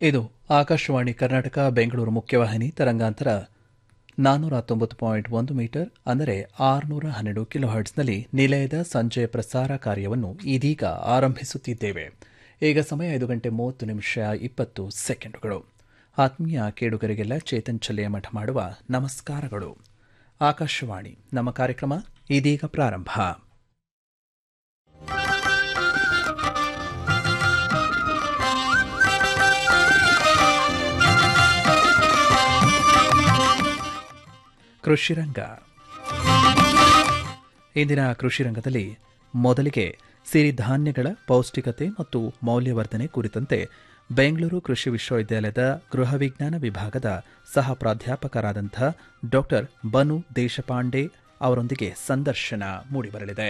ಇದು ಆಕಾಶವಾಣಿ ಕರ್ನಾಟಕ ಬೆಂಗಳೂರು ಮುಖ್ಯವಾಹಿನಿ ತರಂಗಾಂತರ ನಾನ್ನೂರ ಹತ್ತೊಂಬತ್ತು ಪಾಯಿಂಟ್ ಒಂದು ಮೀಟರ್ ಅಂದರೆ ಆರುನೂರ ಹನ್ನೆರಡು ಕಿಲೋ ಹರ್ಟ್ಸ್ನಲ್ಲಿ ನಿಲಯದ ಸಂಜೆಯ ಪ್ರಸಾರ ಕಾರ್ಯವನ್ನು ಇದೀಗ ಆರಂಭಿಸುತ್ತಿದ್ದೇವೆ ಈಗ ಸಮಯ ಐದು ಗಂಟೆ ಮೂವತ್ತು ನಿಮಿಷ ಇಪ್ಪತ್ತು ಸೆಕೆಂಡುಗಳು ಆತ್ಮೀಯ ಕೇಳುಗರಿಗೆಲ್ಲ ಚೇತನ್ ಚಲೆಯ ಮಠ ಮಾಡುವ ನಮಸ್ಕಾರಗಳು ಆಕಾಶವಾಣಿ ನಮ್ಮ ಕಾರ್ಯಕ್ರಮ ಇದೀಗ ಪ್ರಾರಂಭ ಕೃಷಿರಂಗ ಇಂದಿನ ಕೃಷಿರಂಗದಲ್ಲಿ ಮೊದಲಿಗೆ ಸಿರಿಧಾನ್ಯಗಳ ಪೌಷ್ಟಿಕತೆ ಮತ್ತು ಮೌಲ್ಯವರ್ಧನೆ ಕುರಿತಂತೆ ಬೆಂಗಳೂರು ಕೃಷಿ ವಿಶ್ವವಿದ್ಯಾಲಯದ ಗೃಹ ವಿಜ್ಞಾನ ವಿಭಾಗದ ಸಹ ಪ್ರಾಧ್ಯಾಪಕರಾದಂಥ ಡಾಕ್ಟರ್ ಬನು ದೇಶಪಾಂಡೆ ಅವರೊಂದಿಗೆ ಸಂದರ್ಶನ ಮೂಡಿಬರಲಿದೆ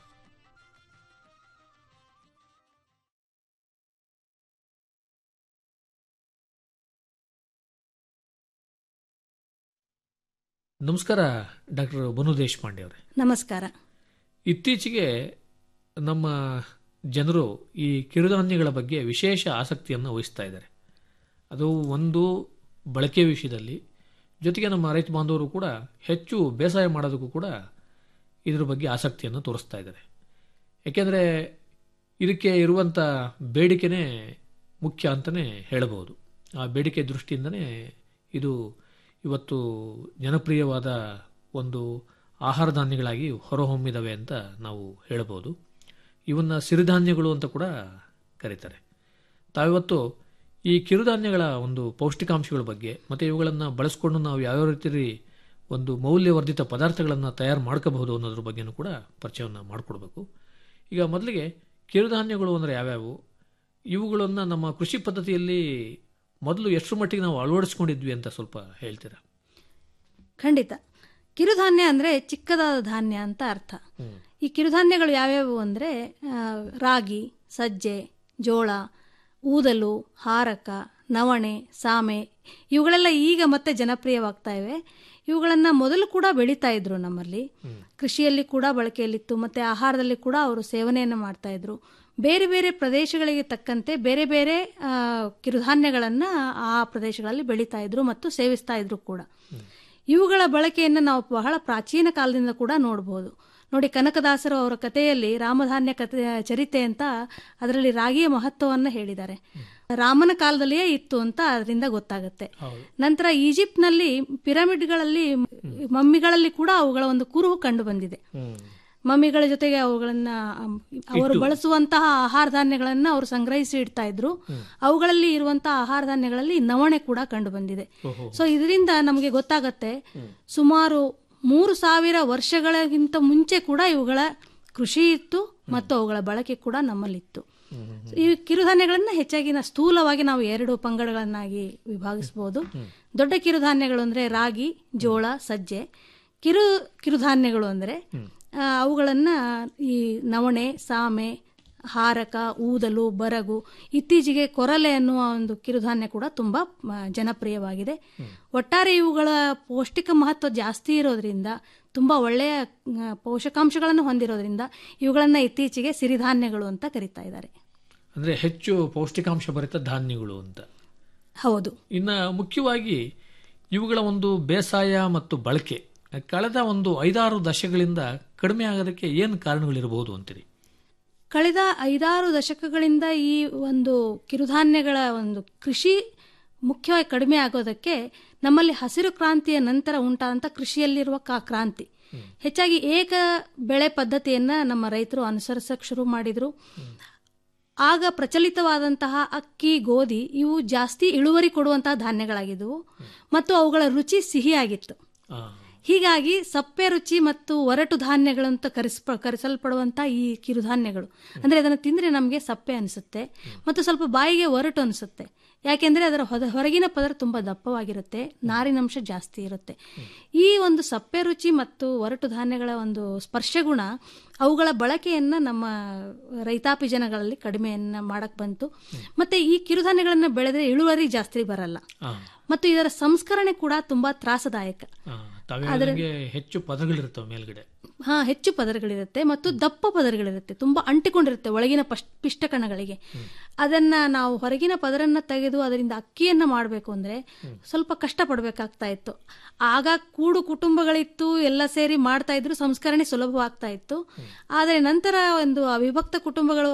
ನಮಸ್ಕಾರ ಡಾಕ್ಟರ್ ಬನು ದೇಶಪಾಂಡೆ ಅವರೇ ನಮಸ್ಕಾರ ಇತ್ತೀಚೆಗೆ ನಮ್ಮ ಜನರು ಈ ಕಿರುಧಾನ್ಯಗಳ ಬಗ್ಗೆ ವಿಶೇಷ ಆಸಕ್ತಿಯನ್ನು ವಹಿಸ್ತಾ ಇದ್ದಾರೆ ಅದು ಒಂದು ಬಳಕೆ ವಿಷಯದಲ್ಲಿ ಜೊತೆಗೆ ನಮ್ಮ ರೈತ ಬಾಂಧವರು ಕೂಡ ಹೆಚ್ಚು ಬೇಸಾಯ ಮಾಡೋದಕ್ಕೂ ಕೂಡ ಇದ್ರ ಬಗ್ಗೆ ಆಸಕ್ತಿಯನ್ನು ತೋರಿಸ್ತಾ ಇದ್ದಾರೆ ಯಾಕೆಂದರೆ ಇದಕ್ಕೆ ಇರುವಂಥ ಬೇಡಿಕೆನೇ ಮುಖ್ಯ ಅಂತಲೇ ಹೇಳಬಹುದು ಆ ಬೇಡಿಕೆ ದೃಷ್ಟಿಯಿಂದನೇ ಇದು ಇವತ್ತು ಜನಪ್ರಿಯವಾದ ಒಂದು ಆಹಾರ ಧಾನ್ಯಗಳಾಗಿ ಹೊರಹೊಮ್ಮಿದವೆ ಅಂತ ನಾವು ಹೇಳಬಹುದು ಇವನ್ನ ಸಿರಿಧಾನ್ಯಗಳು ಅಂತ ಕೂಡ ಕರೀತಾರೆ ತಾವಿವತ್ತು ಈ ಕಿರುಧಾನ್ಯಗಳ ಒಂದು ಪೌಷ್ಟಿಕಾಂಶಗಳ ಬಗ್ಗೆ ಮತ್ತು ಇವುಗಳನ್ನು ಬಳಸ್ಕೊಂಡು ನಾವು ಯಾವ್ಯಾವ ರೀತಿ ಒಂದು ಮೌಲ್ಯವರ್ಧಿತ ಪದಾರ್ಥಗಳನ್ನು ತಯಾರು ಮಾಡ್ಕೋಬಹುದು ಅನ್ನೋದ್ರ ಬಗ್ಗೆನೂ ಕೂಡ ಪರಿಚಯವನ್ನು ಮಾಡಿಕೊಡ್ಬೇಕು ಈಗ ಮೊದಲಿಗೆ ಕಿರುಧಾನ್ಯಗಳು ಅಂದರೆ ಯಾವ್ಯಾವು ಇವುಗಳನ್ನು ನಮ್ಮ ಕೃಷಿ ಪದ್ಧತಿಯಲ್ಲಿ ಮೊದಲು ಎಷ್ಟು ಮಟ್ಟಿಗೆ ನಾವು ಅಳವಡಿಸ್ಕೊಂಡಿದ್ವಿ ಅಂತ ಸ್ವಲ್ಪ ಹೇಳ್ತೀರಾ ಖಂಡಿತ ಕಿರುಧಾನ್ಯ ಅಂದರೆ ಚಿಕ್ಕದಾದ ಧಾನ್ಯ ಅಂತ ಅರ್ಥ ಈ ಕಿರುಧಾನ್ಯಗಳು ಯಾವ್ಯಾವು ಅಂದರೆ ರಾಗಿ ಸಜ್ಜೆ ಜೋಳ ಊದಲು ಹಾರಕ ನವಣೆ ಸಾಮೆ ಇವುಗಳೆಲ್ಲ ಈಗ ಮತ್ತೆ ಜನಪ್ರಿಯವಾಗ್ತಾ ಇವೆ ಇವುಗಳನ್ನು ಮೊದಲು ಕೂಡ ಬೆಳೀತಾ ಇದ್ರು ನಮ್ಮಲ್ಲಿ ಕೃಷಿಯಲ್ಲಿ ಕೂಡ ಬಳಕೆಯಲ್ಲಿತ್ತು ಮತ್ತು ಆಹಾರದಲ್ಲಿ ಕೂಡ ಅವರು ಸೇವನೆಯನ್ನು ಮಾಡ್ತಾ ಇದ್ರು ಬೇರೆ ಬೇರೆ ಪ್ರದೇಶಗಳಿಗೆ ತಕ್ಕಂತೆ ಬೇರೆ ಬೇರೆ ಆ, ಕಿರುಧಾನ್ಯಗಳನ್ನು ಆ ಪ್ರದೇಶಗಳಲ್ಲಿ ಬೆಳೀತಾ ಇದ್ರು ಮತ್ತು ಸೇವಿಸ್ತಾ ಇದ್ರು ಕೂಡ ಇವುಗಳ ಬಳಕೆಯನ್ನು ನಾವು ಬಹಳ ಪ್ರಾಚೀನ ಕಾಲದಿಂದ ಕೂಡ ನೋಡಬಹುದು ನೋಡಿ ಕನಕದಾಸರು ಅವರ ಕಥೆಯಲ್ಲಿ ರಾಮಧಾನ್ಯ ಕಥೆ ಚರಿತೆ ಅಂತ ಅದರಲ್ಲಿ ರಾಗಿಯ ಮಹತ್ವವನ್ನು ಹೇಳಿದ್ದಾರೆ ರಾಮನ ಕಾಲದಲ್ಲಿಯೇ ಇತ್ತು ಅಂತ ಅದರಿಂದ ಗೊತ್ತಾಗುತ್ತೆ ನಂತರ ಈಜಿಪ್ಟ್ನಲ್ಲಿ ಪಿರಮಿಡ್ಗಳಲ್ಲಿ ಮಮ್ಮಿಗಳಲ್ಲಿ ಕೂಡ ಅವುಗಳ ಒಂದು ಕುರುಹು ಕಂಡು ಬಂದಿದೆ ಮಮ್ಮಿಗಳ ಜೊತೆಗೆ ಅವುಗಳನ್ನ ಅಮ್, ಅವರು ಬಳಸುವಂತಹ ಆಹಾರ ಧಾನ್ಯಗಳನ್ನ ಅವರು ಸಂಗ್ರಹಿಸಿ ಇಡ್ತಾ ಇದ್ರು ಅವುಗಳಲ್ಲಿ ಇರುವಂತಹ ಆಹಾರ ಧಾನ್ಯಗಳಲ್ಲಿ ನವಣೆ ಕೂಡ ಕಂಡು ಬಂದಿದೆ ಸೊ ಇದರಿಂದ ನಮಗೆ ಗೊತ್ತಾಗತ್ತೆ ಸುಮಾರು ಮೂರು ಸಾವಿರ ವರ್ಷಗಳಿಗಿಂತ ಮುಂಚೆ ಕೂಡ ಇವುಗಳ ಕೃಷಿ ಇತ್ತು ಮತ್ತು ಅವುಗಳ ಬಳಕೆ ಕೂಡ ನಮ್ಮಲ್ಲಿತ್ತು ಈ ಕಿರುಧಾನ್ಯಗಳನ್ನ ಹೆಚ್ಚಾಗಿ ನಾ ಸ್ಥೂಲವಾಗಿ ನಾವು ಎರಡು ಪಂಗಡಗಳನ್ನಾಗಿ ವಿಭಾಗಿಸಬಹುದು ದೊಡ್ಡ ಕಿರುಧಾನ್ಯಗಳು ಅಂದ್ರೆ ರಾಗಿ ಜೋಳ ಸಜ್ಜೆ ಕಿರು ಕಿರುಧಾನ್ಯಗಳು ಅಂದ್ರೆ ಆ, ಅವುಗಳನ್ನ ಈ ನವಣೆ ಸಾಮೆ ಹಾರಕ ಊದಲು ಬರಗು ಇತ್ತೀಚೆಗೆ ಕೊರಲೆ ಅನ್ನುವ ಒಂದು ಕಿರುಧಾನ್ಯ ಕೂಡ ತುಂಬಾ ಆ, ಜನಪ್ರಿಯವಾಗಿದೆ ಒಟ್ಟಾರೆ ಇವುಗಳ ಪೌಷ್ಟಿಕ ಮಹತ್ವ ಜಾಸ್ತಿ ಇರೋದ್ರಿಂದ ತುಂಬಾ ಒಳ್ಳೆಯ ಆ, ಪೋಷಕಾಂಶಗಳನ್ನು ಹೊಂದಿರೋದ್ರಿಂದ ಇವುಗಳನ್ನ ಇತ್ತೀಚೆಗೆ ಸಿರಿಧಾನ್ಯಗಳು ಅಂತ ಕರಿತಾ ಇದ್ದಾರೆ ಅಂದರೆ ಹೆಚ್ಚು ಪೌಷ್ಟಿಕಾಂಶ ಭರಿತ ಧಾನ್ಯಗಳು ಅಂತ ಹೌದು ಇನ್ನು ಮುಖ್ಯವಾಗಿ ಇವುಗಳ ಒಂದು ಬೇಸಾಯ ಮತ್ತು ಬಳಕೆ ಕಳೆದ ಒಂದು ಐದಾರು ದಶಕಗಳಿಂದ ಕಡಿಮೆ ಆಗೋದಕ್ಕೆ ಏನು ಕಾರಣಗಳಿರಬಹುದು ಅಂತೀರಿ ಕಳೆದ ಐದಾರು ದಶಕಗಳಿಂದ ಈ ಒಂದು ಕಿರುಧಾನ್ಯಗಳ ಒಂದು ಕೃಷಿ ಮುಖ್ಯವಾಗಿ ಕಡಿಮೆ ಆಗೋದಕ್ಕೆ ನಮ್ಮಲ್ಲಿ ಹಸಿರು ಕ್ರಾಂತಿಯ ನಂತರ ಉಂಟಾದಂಥ ಕೃಷಿಯಲ್ಲಿರುವ ಕಾ ಕ್ರಾಂತಿ ಹೆಚ್ಚಾಗಿ ಏಕ ಬೆಳೆ ಪದ್ಧತಿಯನ್ನ ನಮ್ಮ ರೈತರು ಅನುಸರಿಸಕ್ಕೆ ಶುರು ಮಾಡಿದ್ರು ಆಗ ಪ್ರಚಲಿತವಾದಂತಹ ಅಕ್ಕಿ ಗೋಧಿ ಇವು ಜಾಸ್ತಿ ಇಳುವರಿ ಕೊಡುವಂತಹ ಧಾನ್ಯಗಳಾಗಿದ್ದವು ಮತ್ತು ಅವುಗಳ ರುಚಿ ಸಿಹಿಯಾಗಿತ್ತು ಆ, ಹೀಗಾಗಿ ಸಪ್ಪೆ ರುಚಿ ಮತ್ತು ಒರಟು ಧಾನ್ಯಗಳಂತ ಕರೆಸ್ಪ ಕರೆಸಲ್ಪಡುವಂಥ ಈ ಕಿರುಧಾನ್ಯಗಳು ಅಂದರೆ ಅದನ್ನು ತಿಂದರೆ ನಮಗೆ ಸಪ್ಪೆ ಅನಿಸುತ್ತೆ ಮತ್ತು ಸ್ವಲ್ಪ ಬಾಯಿಗೆ ಒರಟು ಅನಿಸುತ್ತೆ ಯಾಕೆಂದರೆ ಅದರ ಹೊದ ಹೊರಗಿನ ಪದರ ತುಂಬ ದಪ್ಪವಾಗಿರುತ್ತೆ ನಾರಿನಂಶ ಜಾಸ್ತಿ ಇರುತ್ತೆ ಈ ಒಂದು ಸಪ್ಪೆ ರುಚಿ ಮತ್ತು ಒರಟು ಧಾನ್ಯಗಳ ಒಂದು ಸ್ಪರ್ಶಗುಣ ಅವುಗಳ ಬಳಕೆಯನ್ನು ನಮ್ಮ ರೈತಾಪಿ ಜನಗಳಲ್ಲಿ ಕಡಿಮೆಯನ್ನ ಮಾಡಕ್ ಬಂತು ಮತ್ತೆ ಈ ಕಿರುಧಾನ್ಯಗಳನ್ನು ಬೆಳೆದ್ರೆ ಇಳುವರಿ ಜಾಸ್ತಿ ಬರಲ್ಲ ಆ, ಮತ್ತು ಇದರ ಸಂಸ್ಕರಣೆ ಕೂಡ ತುಂಬಾ ತ್ರಾಸದಾಯಕ ಆ, ತಾವೇ ಹೇಳ್ದಂಗೆ ಹೆಚ್ಚು ಪದಗಳಿರ್ತವೆ ಮೇಲ್ಗಡೆ ಹಾ ಹೆಚ್ಚು ಪದರಗಳಿರುತ್ತೆ ಮತ್ತು ದಪ್ಪ ಪದರಗಳಿರುತ್ತೆ ತುಂಬಾ ಅಂಟಿಕೊಂಡಿರುತ್ತೆ ಒಳಗಿನ ಪಶ್- ಪಿಷ್ಟಕಣಗಳಿಗೆ ಅದನ್ನ ನಾವು ಹೊರಗಿನ ಪದರನ್ನ ತೆಗೆದು ಅದರಿಂದ ಅಕ್ಕಿಯನ್ನ ಮಾಡಬೇಕು ಅಂದ್ರೆ ಸ್ವಲ್ಪ ಕಷ್ಟ ಪಡ್ಬೇಕಾಗ್ತಾ ಇತ್ತು ಆಗ ಕೂಡು ಕುಟುಂಬಗಳಿತ್ತು ಎಲ್ಲ ಸೇರಿ ಮಾಡ್ತಾ ಇದ್ರು ಸಂಸ್ಕರಣೆ ಸುಲಭವಾಗ್ತಾ ಇತ್ತು ಆದರೆ ನಂತರ ಒಂದು ಅವಿಭಕ್ತ ಕುಟುಂಬಗಳು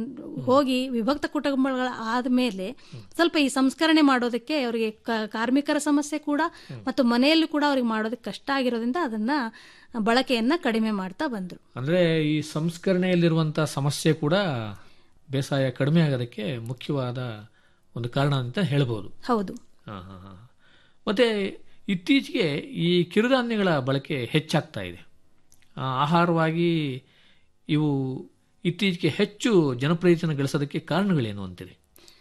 ಹೋಗಿ ವಿಭಕ್ತ ಕುಟುಂಬಗಳ ಆದ್ಮೇಲೆ ಸ್ವಲ್ಪ ಈ ಸಂಸ್ಕರಣೆ ಮಾಡೋದಕ್ಕೆ ಅವರಿಗೆ ಕ- ಕಾರ್ಮಿಕರ ಸಮಸ್ಯೆ ಕೂಡ ಮತ್ತು ಮನೆಯಲ್ಲೂ ಕೂಡ ಅವ್ರಿಗೆ ಮಾಡೋದಕ್ಕೆ ಕಷ್ಟ ಆಗಿರೋದ್ರಿಂದ ಅದನ್ನ ಬಳಕೆಯನ್ನ ಕಡಿಮೆ ಮಾಡ್ತಾ ಬಂದ್ರು ಅಂದ್ರೆ ಈ ಸಂಸ್ಕರಣೆಯಲ್ಲಿರುವಂತ ಸಮಸ್ಯೆ ಕೂಡ ಬೇಸಾಯ ಕಡಿಮೆ ಆಗೋದಕ್ಕೆ ಮುಖ್ಯವಾದ ಒಂದು ಕಾರಣ ಅಂತ ಹೇಳ್ಬೋದು ಹೌದು ಹಾ, ಹಾ, ಹಾ. ಮತ್ತೆ ಇತ್ತೀಚೆಗೆ ಈ ಕಿರುಧಾನ್ಯಗಳ ಬಳಕೆ ಹೆಚ್ಚಾಗ್ತಾ ಇದೆ ಆ, ಆಹಾರವಾಗಿ ಇವು ಇತ್ತೀಚೆಗೆ ಹೆಚ್ಚು ಜನಪ್ರಿಯತೆಯನ್ನು ಗಳಿಸೋದಕ್ಕೆ ಕಾರಣಗಳೇನು ಅಂತೀರಿ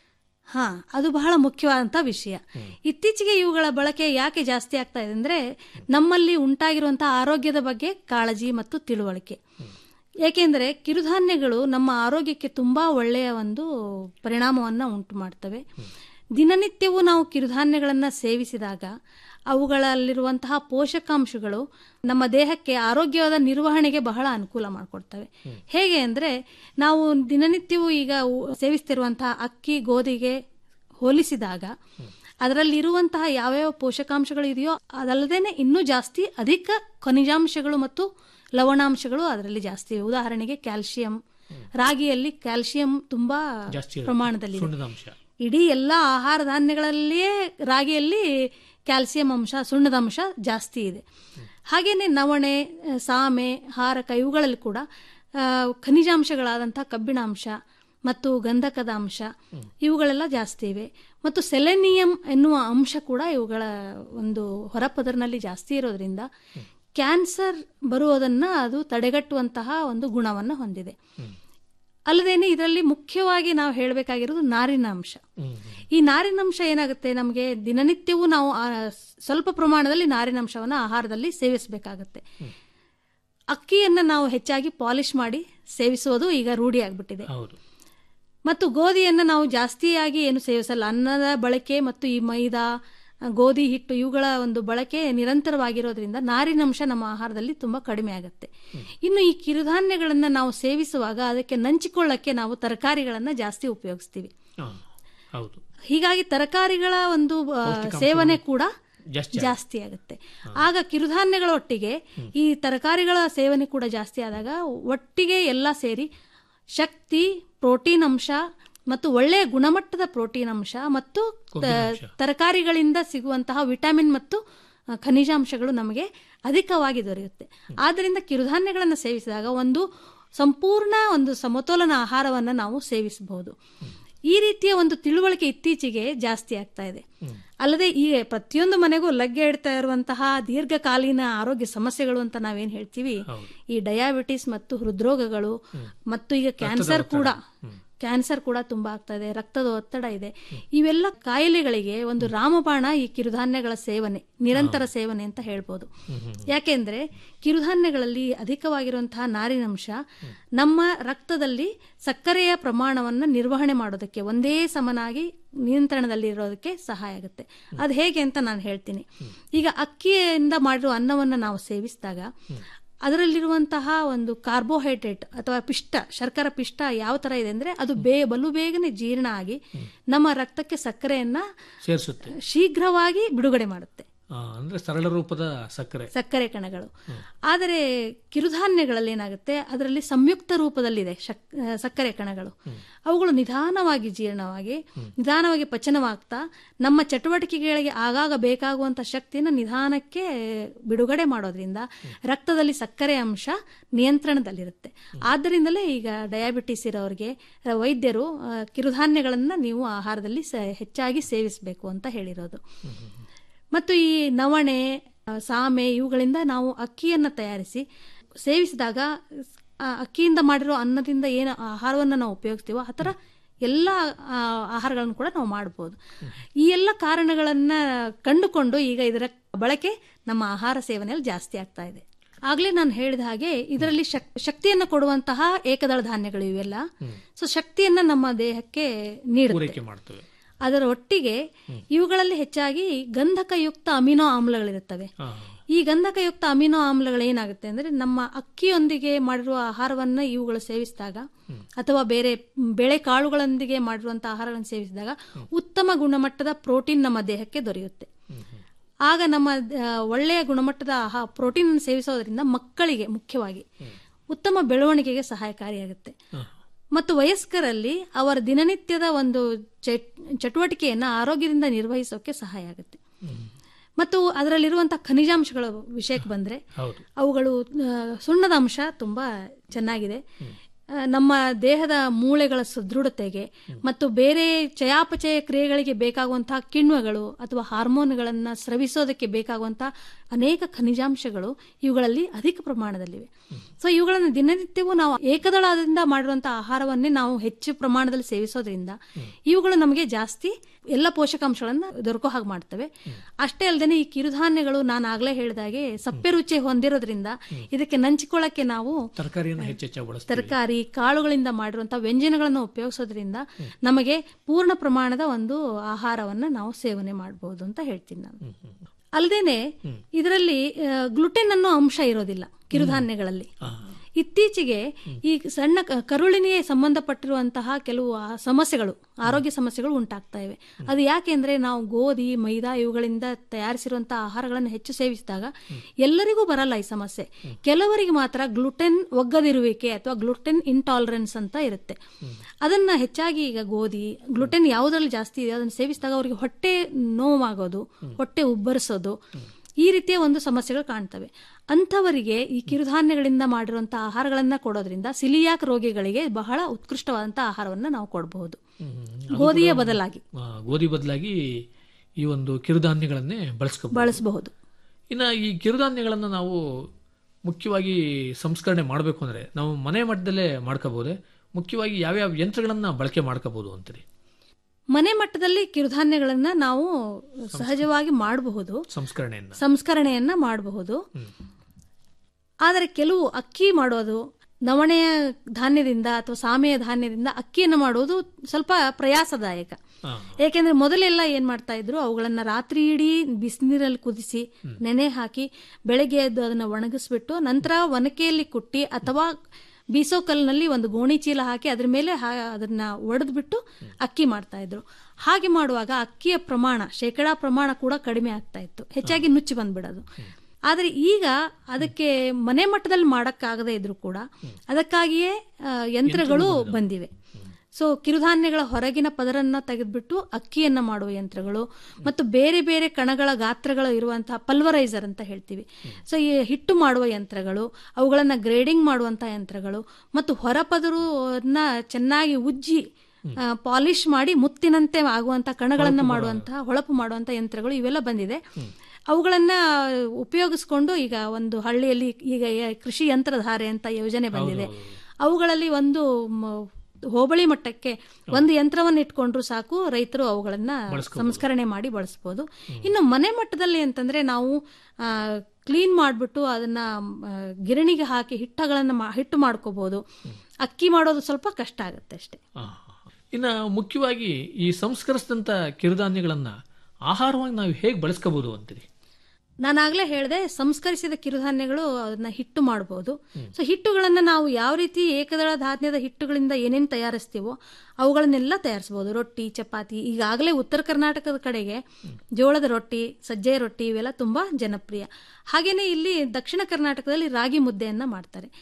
ಹಾ ಅದು ಬಹಳ ಮುಖ್ಯವಾದಂತ ವಿಷಯ ಇತ್ತೀಚೆಗೆ ಇವುಗಳ ಬಳಕೆ ಯಾಕೆ ಜಾಸ್ತಿ ಆಗ್ತಾ ಇದೆ ಅಂದ್ರೆ ನಮ್ಮಲ್ಲಿ ಉಂಟಾಗಿರುವಂತಹ ಆರೋಗ್ಯದ ಬಗ್ಗೆ ಕಾಳಜಿ ಮತ್ತು ತಿಳುವಳಿಕೆ ಏಕೆಂದರೆ ಕಿರುಧಾನ್ಯಗಳು ನಮ್ಮ ಆರೋಗ್ಯಕ್ಕೆ ತುಂಬಾ ಒಳ್ಳೆಯ ಒಂದು ಪರಿಣಾಮವನ್ನು ಉಂಟು ಮಾಡ್ತವೆ ದಿನನಿತ್ಯವೂ ನಾವು ಕಿರುಧಾನ್ಯಗಳನ್ನು ಸೇವಿಸಿದಾಗ ಅವುಗಳಲ್ಲಿರುವಂತಹ ಪೋಷಕಾಂಶಗಳು ನಮ್ಮ ದೇಹಕ್ಕೆ ಆರೋಗ್ಯವಾದ ನಿರ್ವಹಣೆಗೆ ಬಹಳ ಅನುಕೂಲ ಮಾಡಿಕೊಡ್ತವೆ ಹೇಗೆ ಅಂದರೆ ನಾವು ದಿನನಿತ್ಯವೂ ಈಗ ಉ- ಸೇವಿಸ್ತಿರುವಂತಹ ಅಕ್ಕಿ ಗೋಧಿಗೆ ಹೋಲಿಸಿದಾಗ ಅದರಲ್ಲಿರುವಂತಹ ಯಾವ್ಯಾವ ಪೋಷಕಾಂಶಗಳು ಇದೆಯೋ ಅದಲ್ಲದೇನೆ ಇನ್ನೂ ಜಾಸ್ತಿ ಅಧಿಕ ಖನಿಜಾಂಶಗಳು ಮತ್ತು ಲವಣಾಂಶಗಳು ಅದರಲ್ಲಿ ಜಾಸ್ತಿ ಇವೆ ಉದಾಹರಣೆಗೆ ಕ್ಯಾಲ್ಸಿಯಂ ರಾಗಿಯಲ್ಲಿ ಕ್ಯಾಲ್ಸಿಯಂ ತುಂಬಾ ಜಾಸ್ತಿ ಇರುತ್ತೆ. ಪ್ರಮಾಣದಲ್ಲಿ ಸುಣ್ಣದ ಅಂಶ ಇಡೀ ಎಲ್ಲ ಆಹಾರ ಧಾನ್ಯಗಳಲ್ಲಿಯೇ ರಾಗಿಯಲ್ಲಿ ಕ್ಯಾಲ್ಸಿಯಂ ಅಂಶ ಸುಣ್ಣದ ಅಂಶ ಜಾಸ್ತಿ ಇದೆ ಹಾಗೇನೆ ನವಣೆ ಆ, ಸಾಮೆ ಹಾರಕ ಇವುಗಳಲ್ಲಿ ಕೂಡ ಆ, ಖನಿಜಾಂಶಗಳಾದಂಥ ಕಬ್ಬಿಣಾಂಶ ಮತ್ತು ಗಂಧಕದ ಅಂಶ ಇವುಗಳೆಲ್ಲ ಜಾಸ್ತಿ ಇವೆ ಮತ್ತು ಸೆಲೆನಿಯಂ ಎನ್ನುವ ಅಂಶ ಕೂಡ ಇವುಗಳ ಒಂದು ಹೊರಪದರಿನಲ್ಲಿ ಜಾಸ್ತಿ ಇರೋದ್ರಿಂದ ಕ್ಯಾನ್ಸರ್ ಬರುವುದನ್ನ ಅದು ತಡೆಗಟ್ಟುವಂತಹ ಒಂದು ಗುಣವನ್ನು ಹೊಂದಿದೆ ಅಲ್ಲದೇನೆ ಇದರಲ್ಲಿ ಮುಖ್ಯವಾಗಿ ನಾವು ಹೇಳಬೇಕಾಗಿರೋದು ನಾರಿನ ಅಂಶ ಈ ನಾರಿನಂಶ ಏನಾಗುತ್ತೆ ನಮಗೆ ದಿನನಿತ್ಯವೂ ನಾವು ಆ ಸ್ವಲ್ಪ ಪ್ರಮಾಣದಲ್ಲಿ ನಾರಿನಂಶವನ್ನು ಆಹಾರದಲ್ಲಿ ಸೇವಿಸಬೇಕಾಗತ್ತೆ ಅಕ್ಕಿಯನ್ನು ನಾವು ಹೆಚ್ಚಾಗಿ ಪಾಲಿಶ್ ಮಾಡಿ ಸೇವಿಸುವುದು ಈಗ ರೂಢಿಯಾಗ್ಬಿಟ್ಟಿದೆ ಹೌದು ಮತ್ತು ಗೋಧಿಯನ್ನು ನಾವು ಜಾಸ್ತಿಯಾಗಿ ಏನು ಸೇವಿಸಲ್ಲ ಅನ್ನದ ಬಳಕೆ ಮತ್ತು ಈ ಮೈದಾ ಆ, ಗೋಧಿ ಹಿಟ್ಟು ಇವುಗಳ ಒಂದು ಬಳಕೆ ನಿರಂತರವಾಗಿರೋದ್ರಿಂದ ನಾರಿನಂಶ ನಮ್ಮ ಆಹಾರದಲ್ಲಿ ತುಂಬಾ ಕಡಿಮೆ ಆಗುತ್ತೆ ಇನ್ನು ಈ ಕಿರುಧಾನ್ಯಗಳನ್ನು ನಾವು ಸೇವಿಸುವಾಗ ಅದಕ್ಕೆ ನಂಚಿಕೊಳ್ಳಕ್ಕೆ ನಾವು ತರಕಾರಿಗಳನ್ನು ಜಾಸ್ತಿ ಉಪಯೋಗಿಸ್ತೀವಿ ಹಾ, ಹೌದು ಹೀಗಾಗಿ ತರಕಾರಿಗಳ ಒಂದು ಆ, ಸೇವನೆ ಕೂಡ ಜಾಸ್ತಿ ಜಾಸ್ತಿ ಆಗುತ್ತೆ ಆಗ ಕಿರುಧಾನ್ಯಗಳ ಒಟ್ಟಿಗೆ ಈ ತರಕಾರಿಗಳ ಸೇವನೆ ಕೂಡ ಜಾಸ್ತಿ ಆದಾಗ ಒಟ್ಟಿಗೆ ಎಲ್ಲ ಸೇರಿ ಶಕ್ತಿ ಪ್ರೋಟೀನ್ ಅಂಶ ಮತ್ತು ಒಳ್ಳೆಯ ಗುಣಮಟ್ಟದ ಪ್ರೋಟೀನ್ ಅಂಶ ಮತ್ತು ತ- ತರಕಾರಿಗಳಿಂದ ಸಿಗುವಂತಹ ವಿಟಮಿನ್ ಮತ್ತು ಆ, ಖನಿಜಾಂಶಗಳು ನಮಗೆ ಅಧಿಕವಾಗಿ ದೊರೆಯುತ್ತೆ ಆದ್ದರಿಂದ ಕಿರುಧಾನ್ಯಗಳನ್ನು ಸೇವಿಸಿದಾಗ ಒಂದು ಸಂಪೂರ್ಣ ಒಂದು ಸಮತೋಲನ ಆಹಾರವನ್ನು ನಾವು ಸೇವಿಸಬಹುದು ಈ ರೀತಿಯ ಒಂದು ತಿಳುವಳಿಕೆ ಇತ್ತೀಚೆಗೆ ಜಾಸ್ತಿ ಆಗ್ತಾ ಇದೆ ಅಲ್ಲದೆ ಈ ಪ್ರತಿಯೊಂದು ಮನೆಗೂ ಲಗ್ಗೆ ಇಡ್ತಾ ಇರುವಂತಹ ದೀರ್ಘಕಾಲೀನ ಆರೋಗ್ಯ ಸಮಸ್ಯೆಗಳು ಅಂತ ನಾವೇನ್ ಹೇಳ್ತೀವಿ ಈ ಡಯಾಬಿಟಿಸ್ ಮತ್ತು ಹೃದ್ರೋಗಗಳು ಮತ್ತು ಈಗ ಕ್ಯಾನ್ಸರ್ ಕೂಡ ಕ್ಯಾನ್ಸರ್ ಕೂಡ ತುಂಬಾ ಆಗ್ತಾ ಇದೆ ರಕ್ತದ ಒತ್ತಡ ಇದೆ ಇವೆಲ್ಲ ಕಾಯಿಲೆಗಳಿಗೆ ಒಂದು ರಾಮಬಾಣ ಈ ಕಿರುಧಾನ್ಯಗಳ ಸೇವನೆ ನಿರಂತರ ಸೇವನೆ ಅಂತ ಹೇಳ್ಬೋದು ಯಾಕೆಂದ್ರೆ ಕಿರುಧಾನ್ಯಗಳಲ್ಲಿ ಅಧಿಕವಾಗಿರುವಂತಹ ನಾರಿನಂಶ ನಮ್ಮ ರಕ್ತದಲ್ಲಿ ಸಕ್ಕರೆಯ ಪ್ರಮಾಣವನ್ನು ನಿರ್ವಹಣೆ ಮಾಡೋದಕ್ಕೆ ಒಂದೇ ಸಮನಾಗಿ ನಿಯಂತ್ರಣದಲ್ಲಿ ಇರೋದಕ್ಕೆ ಸಹಾಯ ಆಗುತ್ತೆ ಅದು ಹೇಗೆ ಅಂತ ನಾನು ಹೇಳ್ತೀನಿ ಈಗ ಅಕ್ಕಿಯಿಂದ ಮಾಡಿರೋ ಅನ್ನವನ್ನು ನಾವು ಸೇವಿಸಿದಾಗ ಅದರಲ್ಲಿರುವಂತಹ ಒಂದು ಕಾರ್ಬೋಹೈಡ್ರೇಟ್ ಅಥವಾ ಪಿಷ್ಟ ಶರ್ಕರ ಪಿಷ್ಟ ಯಾವ ತರ ಇದೆ ಅಂದ್ರೆ ಅದು ಬೇ ಬಲು ಬೇಗನೆ ಜೀರ್ಣ ಆಗಿ ನಮ್ಮ ರಕ್ತಕ್ಕೆ ಸಕ್ಕರೆಯನ್ನ ಸೇರಿಸುತ್ತೆ ಶೀಘ್ರವಾಗಿ ಬಿಡುಗಡೆ ಮಾಡುತ್ತೆ ಆ, ಅಂದ್ರೆ ಸರಳ ರೂಪದ ಸಕ್ಕರೆ ಸಕ್ಕರೆ ಕಣಗಳು ಆದರೆ ಕಿರುಧಾನ್ಯಗಳಲ್ಲಿ ಏನಾಗುತ್ತೆ ಅದರಲ್ಲಿ ಸಂಯುಕ್ತ ರೂಪದಲ್ಲಿದೆ ಶಕ್- ಆ, ಸಕ್ಕರೆ ಕಣಗಳು ಅವುಗಳು ನಿಧಾನವಾಗಿ ಜೀರ್ಣವಾಗಿ ನಿಧಾನವಾಗಿ ಪಚನವಾಗ್ತಾ ನಮ್ಮ ಚಟುವಟಿಕೆಗಳಿಗೆ ಆಗಾಗ ಬೇಕಾಗುವಂತ ಶಕ್ತಿನ ನಿಧಾನಕ್ಕೆ ಬಿಡುಗಡೆ ಮಾಡೋದ್ರಿಂದ ರಕ್ತದಲ್ಲಿ ಸಕ್ಕರೆ ಅಂಶ ನಿಯಂತ್ರಣದಲ್ಲಿರುತ್ತೆ ಆದ್ದರಿಂದಲೇ ಈಗ ಡಯಾಬಿಟಿಸ್ ಇರೋರಿಗೆ ಆ, ವೈದ್ಯರು ಆ, ಕಿರುಧಾನ್ಯಗಳನ್ನ ನೀವು ಆಹಾರದಲ್ಲಿ ಸ- ಹೆಚ್ಚಾಗಿ ಸೇವಿಸಬೇಕು ಅಂತ ಹೇಳಿರೋದು ಮತ್ತು ಈ ನವಣೆ ಆ, ಸಾಮೆ ಇವುಗಳಿಂದ ನಾವು ಅಕ್ಕಿಯನ್ನು ತಯಾರಿಸಿ ಸೇವಿಸಿದಾಗ ಆ, ಅಕ್ಕಿಯಿಂದ ಮಾಡಿರೋ ಅನ್ನದಿಂದ ಏನು ಆಹಾರವನ್ನು ನಾವು ಉಪಯೋಗಿಸ್ತೀವೋ ಆ ಥರ ಎಲ್ಲ ಆ, ಆಹಾರಗಳನ್ನು ಕೂಡ ನಾವು ಮಾಡ್ಬೋದು ಈ ಎಲ್ಲ ಕಾರಣಗಳನ್ನ ಕಂಡುಕೊಂಡು ಈಗ ಇದರ ಬಳಕೆ ನಮ್ಮ ಆಹಾರ ಸೇವನೆಯಲ್ಲಿ ಜಾಸ್ತಿ ಆಗ್ತಾ ಇದೆ ಆಗ್ಲೇ ನಾನು ಹೇಳಿದ ಹಾಗೆ ಇದರಲ್ಲಿ ಶಕ್- ಶಕ್ತಿಯನ್ನು ಕೊಡುವಂತಹ ಏಕದಳ ಧಾನ್ಯಗಳು ಇವೆಲ್ಲ ಸೊ ಶಕ್ತಿಯನ್ನ ನಮ್ಮ ದೇಹಕ್ಕೆ ನೀಡುತ್ತೆ ಪೂರೈಕೆ ಮಾಡ್ತವೆ ಅದರ ಒಟ್ಟಿಗೆ ಇವುಗಳಲ್ಲಿ ಹೆಚ್ಚಾಗಿ ಗಂಧಕಯುಕ್ತ ಅಮಿನೋ ಆಮ್ಲಗಳಿರುತ್ತವೆ ಆ, ಈ ಗಂಧಕಯುಕ್ತ ಅಮಿನೋ ಆಮ್ಲಗಳು ಏನಾಗುತ್ತೆ ಅಂದ್ರೆ ನಮ್ಮ ಅಕ್ಕಿಯೊಂದಿಗೆ ಮಾಡಿರುವ ಆಹಾರವನ್ನ ಇವುಗಳು ಸೇವಿಸಿದಾಗ ಅಥವಾ ಬೇರೆ ಬೆಳೆ ಕಾಳುಗಳೊಂದಿಗೆ ಮಾಡಿರುವಂತಹ ಆಹಾರಗಳನ್ನು ಸೇವಿಸಿದಾಗ ಉತ್ತಮ ಗುಣಮಟ್ಟದ ಪ್ರೋಟೀನ್ ನಮ್ಮ ದೇಹಕ್ಕೆ ದೊರೆಯುತ್ತೆ ಆಗ ನಮ್ಮ ಆ, ಒಳ್ಳೆಯ ಗುಣಮಟ್ಟದ ಆಹಾ ಪ್ರೋಟೀನ್ ಸೇವಿಸೋದ್ರಿಂದ ಮಕ್ಕಳಿಗೆ ಮುಖ್ಯವಾಗಿ ಉತ್ತಮ ಬೆಳವಣಿಗೆಗೆ ಸಹಾಯಕಾರಿಯಾಗುತ್ತೆ ಮತ್ತು ವಯಸ್ಕರಲ್ಲಿ ಅವರ ದಿನನಿತ್ಯದ ಒಂದು ಚಟ್- ಚಟುವಟಿಕೆಯನ್ನ ಆರೋಗ್ಯದಿಂದ ನಿರ್ವಹಿಸೋಕೆ ಸಹಾಯ ಆಗುತ್ತೆ ಮತ್ತು ಅದರಲ್ಲಿರುವಂತಹ ಖನಿಜಾಂಶಗಳ ವಿಷಯಕ್ಕೆ ಬಂದ್ರೆ ಹೌದು ಅವುಗಳು ಆ, ಸುಣ್ಣದ ಅಂಶ ತುಂಬಾ ಚೆನ್ನಾಗಿದೆ ಆ, ನಮ್ಮ ದೇಹದ ಮೂಳೆಗಳ ಸದೃಢತೆಗೆ ಮತ್ತು ಬೇರೆ ಚಯಾಪಚಯ ಕ್ರಿಯೆಗಳಿಗೆ ಬೇಕಾಗುವಂತಹ ಕಿಣ್ವಗಳು ಅಥವಾ ಹಾರ್ಮೋನ್ಗಳನ್ನು ಸ್ರವಿಸೋದಕ್ಕೆ ಬೇಕಾಗುವಂತಹ ಅನೇಕ ಖನಿಜಾಂಶಗಳು ಇವುಗಳಲ್ಲಿ ಅಧಿಕ ಪ್ರಮಾಣದಲ್ಲಿವೆ ಸೊ ಇವುಗಳನ್ನು ದಿನನಿತ್ಯವೂ ನಾವು ಏಕದಳದಿಂದ ಮಾಡಿರುವಂತಹ ಆಹಾರವನ್ನೇ ನಾವು ಹೆಚ್ಚು ಪ್ರಮಾಣದಲ್ಲಿ ಸೇವಿಸೋದ್ರಿಂದ ಇವುಗಳು ನಮಗೆ ಜಾಸ್ತಿ ಎಲ್ಲ ಪೋಷಕಾಂಶಗಳನ್ನು ದೊರಕೋ ಹಾಗೆ ಮಾಡ್ತವೆ ಅಷ್ಟೇ ಅಲ್ಲದೆ ಈ ಕಿರುಧಾನ್ಯಗಳು ನಾನು ಆಗ್ಲೇ ಹೇಳಿದಾಗೆ ಸಪ್ಪೆ ರುಚಿ ಹೊಂದಿರೋದ್ರಿಂದ ಇದಕ್ಕೆ ನಂಚಿಕೊಳ್ಳಕ್ಕೆ ನಾವು ತರಕಾರಿಯನ್ನು ಹೆಚ್ಚೆಚ್ಚಾಗಿ ಬಳಸ್ತೀವಿ ತರಕಾರಿ ಕಾಳುಗಳಿಂದ ಮಾಡಿರುವಂತಹ ವ್ಯಂಜನಗಳನ್ನು ಉಪಯೋಗಿಸೋದ್ರಿಂದ ನಮಗೆ ಪೂರ್ಣ ಪ್ರಮಾಣದ ಒಂದು ಆಹಾರವನ್ನ ನಾವು ಸೇವನೆ ಮಾಡಬಹುದು ಅಂತ ಹೇಳ್ತೀನಿ ನಾನು ಅಲ್ಲದೇನೆ ಇದರಲ್ಲಿ ಗ್ಲುಟೆನ್ ಅನ್ನೋ ಅಂಶ ಇರೋದಿಲ್ಲ ಕಿರುಧಾನ್ಯಗಳಲ್ಲಿ ಇತ್ತೀಚೆಗೆ ಈ ಸಣ್ಣ ಕ- ಕರುಳಿನಿಗೆ ಸಂಬಂಧಪಟ್ಟಿರುವಂತಹ ಕೆಲವು ಆ ಸಮಸ್ಯೆಗಳು ಆರೋಗ್ಯ ಸಮಸ್ಯೆಗಳು ಉಂಟಾಗ್ತಾ ಇವೆ ಅದು ಯಾಕೆಂದ್ರೆ ನಾವು ಗೋಧಿ ಮೈದಾ ಇವುಗಳಿಂದ ತಯಾರಿಸಿರುವಂತಹ ಆಹಾರಗಳನ್ನು ಹೆಚ್ಚು ಸೇವಿಸಿದಾಗ ಎಲ್ಲರಿಗೂ ಬರಲ್ಲ ಈ ಸಮಸ್ಯೆ ಕೆಲವರಿಗೆ ಮಾತ್ರ ಗ್ಲುಟೆನ್ ಒಗ್ಗದಿರುವಿಕೆ ಅಥವಾ ಗ್ಲುಟೆನ್ ಇಂಟಾಲರೆನ್ಸ್ ಅಂತ ಇರುತ್ತೆ ಅದನ್ನ ಹೆಚ್ಚಾಗಿ ಈಗ ಗೋಧಿ ಗ್ಲುಟೆನ್ ಯಾವುದ್ರಲ್ಲಿ ಜಾಸ್ತಿ ಇದೆ ಅದನ್ನು ಸೇವಿಸಿದಾಗ ಅವರಿಗೆ ಹೊಟ್ಟೆ ನೋವಾಗೋದು ಹೊಟ್ಟೆ ಉಬ್ಬರಿಸೋದು ಈ ರೀತಿಯ ಒಂದು ಸಮಸ್ಯೆಗಳು ಕಾಣ್ತವೆ ಅಂಥವರಿಗೆ ಈ ಕಿರುಧಾನ್ಯಗಳಿಂದ ಮಾಡಿರುವಂತಹ ಆಹಾರಗಳನ್ನ ಕೊಡೋದ್ರಿಂದ ಸಿಲಿಯಾಕ್ ರೋಗಿಗಳಿಗೆ ಬಹಳ ಉತ್ಕೃಷ್ಟವಾದಂತಹ ಆಹಾರವನ್ನ ನಾವು ಕೊಡಬಹುದು ಗೋಧಿಯ ಬದಲಾಗಿ ಆ, ಗೋಧಿ ಬದಲಾಗಿ ಈ ಒಂದು ಕಿರುಧಾನ್ಯಗಳನ್ನೇ ಬಳಸ್ಕೋಬಹುದು ಬಳಸಬಹುದು ಇನ್ನು ಈ ಕಿರುಧಾನ್ಯಗಳನ್ನು ನಾವು ಮುಖ್ಯವಾಗಿ ಸಂಸ್ಕರಣೆ ಮಾಡಬೇಕು ಅಂದರೆ ನಾವು ಮನೆ ಮಟ್ಟದಲ್ಲೇ ಮಾಡ್ಕೋಬಹುದೇ ಮುಖ್ಯವಾಗಿ ಯಾವ್ಯಾವ ಯಂತ್ರಗಳನ್ನ ಬಳಕೆ ಮಾಡ್ಕೋಬಹುದು ಅಂತೀರಿ ಮನೆ ಮಟ್ಟದಲ್ಲಿ ಕಿರುಧಾನ್ಯಗಳನ್ನ ನಾವು ಸಹಜವಾಗಿ ಮಾಡಬಹುದು ಸಂಸ್ಕರಣೆಯನ್ನ ಸಂಸ್ಕರಣೆಯನ್ನ ಮಾಡಬಹುದು ಆದರೆ ಕೆಲವು ಅಕ್ಕಿ ಮಾಡೋದು ನವಣೆಯ ಧಾನ್ಯದಿಂದ ಅಥವಾ ಸಾಮೆಯ ಧಾನ್ಯದಿಂದ ಅಕ್ಕಿಯನ್ನು ಮಾಡುವುದು ಸ್ವಲ್ಪ ಪ್ರಯಾಸದಾಯಕ ಹಾ. ಏಕೆಂದ್ರೆ ಮೊದಲೆಲ್ಲ ಏನ್ ಮಾಡ್ತಾ ಇದ್ರು ಅವುಗಳನ್ನ ರಾತ್ರಿ ಇಡೀ ಬಿಸಿನೀರಲ್ಲಿ ಕುದಿಸಿ ನೆನೆ ಹಾಕಿ ಬೆಳಗ್ಗೆ ಎದ್ದು ಅದನ್ನ ಒಣಗಿಸ್ಬಿಟ್ಟು ನಂತರ ಒನಕೆಯಲ್ಲಿ ಕುಟ್ಟಿ ಅಥವಾ ಬೀಸೋ ಕಲ್ಲಿನಲ್ಲಿ ಒಂದು ಗೋಣಿ ಚೀಲ ಹಾಕಿ ಅದ್ರ ಮೇಲೆ ಹಾ- ಅದನ್ನ ಒಡೆದ್ಬಿಟ್ಟು ಅಕ್ಕಿ ಮಾಡ್ತಾ ಇದ್ರು ಹಾಗೆ ಮಾಡುವಾಗ ಅಕ್ಕಿಯ ಪ್ರಮಾಣ ಶೇಕಡಾ ಪ್ರಮಾಣ ಕೂಡ ಕಡಿಮೆ ಆಗ್ತಾ ಇತ್ತು ಹೆಚ್ಚಾಗಿ ನುಚ್ಚಿ ಬಂದ್ಬಿಡೋದು ಆದರೆ ಈಗ ಅದಕ್ಕೆ ಮನೆ ಮಟ್ಟದಲ್ಲಿ ಮಾಡಕ್ಕಾಗದೇ ಇದ್ರು ಕೂಡ ಅದಕ್ಕಾಗಿಯೇ ಆ, ಯಂತ್ರಗಳು ಬಂದಿವೆ ಸೊ ಕಿರುಧಾನ್ಯಗಳ ಹೊರಗಿನ ಪದರನ್ನ ತೆಗೆದ್ಬಿಟ್ಟು ಅಕ್ಕಿಯನ್ನ ಮಾಡುವ ಯಂತ್ರಗಳು ಮತ್ತು ಬೇರೆ ಬೇರೆ ಕಣಗಳ ಗಾತ್ರಗಳು ಇರುವಂತಹ ಪಲ್ವರೈಸರ್ ಅಂತ ಹೇಳ್ತೀವಿ ಸೊ ಈ ಹಿಟ್ಟು ಮಾಡುವ ಯಂತ್ರಗಳು ಅವುಗಳನ್ನ ಗ್ರೇಡಿಂಗ್ ಮಾಡುವಂತಹ ಯಂತ್ರಗಳು ಮತ್ತು ಹೊರಪದರನ್ನ ಚೆನ್ನಾಗಿ ಉಜ್ಜಿ ಪಾಲಿಶ್ ಮಾಡಿ ಮುತ್ತಿನಂತೆ ಆಗುವಂತ ಕಣಗಳನ್ನ ಮಾಡುವಂತಹ ಹೊಳಪು ಮಾಡುವಂತಹ ಯಂತ್ರಗಳು ಇವೆಲ್ಲ ಬಂದಿದೆ ಅವುಗಳನ್ನ ಉಪಯೋಗಿಸ್ಕೊಂಡು ಈಗ ಒಂದು ಹಳ್ಳಿಯಲ್ಲಿ ಈಗ ಯ- ಕೃಷಿ ಯಂತ್ರಧಾರೆ ಅಂತ ಯೋಜನೆ ಬಂದಿದೆ ಅವುಗಳಲ್ಲಿ ಒಂದು ಮ- ಹೋಬಳಿ ಮಟ್ಟಕ್ಕೆ ಒಂದು ಯಂತ್ರವನ್ನು ಇಟ್ಕೊಂಡ್ರು ಸಾಕು ರೈತರು ಅವುಗಳನ್ನ ಸಂಸ್ಕರಣೆ ಮಾಡಿ ಬಳಸಬಹುದು ಇನ್ನು ಮನೆ ಮಟ್ಟದಲ್ಲಿ ಅಂತಂದ್ರೆ ನಾವು ಕ್ಲೀನ್ ಮಾಡಿಬಿಟ್ಟು ಅದನ್ನ ಆ, ಗಿರಣಿಗೆ ಹಾಕಿ ಹಿಟ್ಟಗಳನ್ನ ಮಾ- ಹಿಟ್ಟು ಮಾಡ್ಕೋಬಹುದು ಅಕ್ಕಿ ಮಾಡೋದು ಸ್ವಲ್ಪ ಕಷ್ಟ ಆಗುತ್ತೆ ಅಷ್ಟೇ ಆ, ಇನ್ನು ಮುಖ್ಯವಾಗಿ ಈ ಸಂಸ್ಕರಿಸಿದಂಥ ಕಿರುಧಾನ್ಯಗಳನ್ನ ಆಹಾರವಾಗಿ ನಾವು ಹೇಗೆ ಬಳಸ್ಕೋಬಹುದು ಅಂತೀರಿ ನಾನಾಗ್ಲೇ ಹೇಳಿದೆ ಸಂಸ್ಕರಿಸಿದ ಕಿರುಧಾನ್ಯಗಳು ಅದನ್ನ ಹಿಟ್ಟು ಮಾಡಬಹುದು ಸೊ ಹಿಟ್ಟುಗಳನ್ನ ನಾವು ಯಾವ ರೀತಿ ಏಕದಳ ಧಾನ್ಯದ ಹಿಟ್ಟುಗಳಿಂದ ಏನೇನು ತಯಾರಿಸ್ತೀವೋ ಅವುಗಳನ್ನೆಲ್ಲ ತಯಾರಿಸಬಹುದು ರೊಟ್ಟಿ ಚಪಾತಿ ಈಗಾಗಲೇ ಉತ್ತರ ಕರ್ನಾಟಕದ ಕಡೆಗೆ ಜೋಳದ ರೊಟ್ಟಿ ಸಜ್ಜೆ ರೊಟ್ಟಿ ಇವೆಲ್ಲ ತುಂಬಾ ಜನಪ್ರಿಯ ಹಾಗೇನೆ ಇಲ್ಲಿ ದಕ್ಷಿಣ ಕರ್ನಾಟಕದಲ್ಲಿ ರಾಗಿ ಮುದ್ದೆಯನ್ನ ಮಾಡ್ತಾರೆ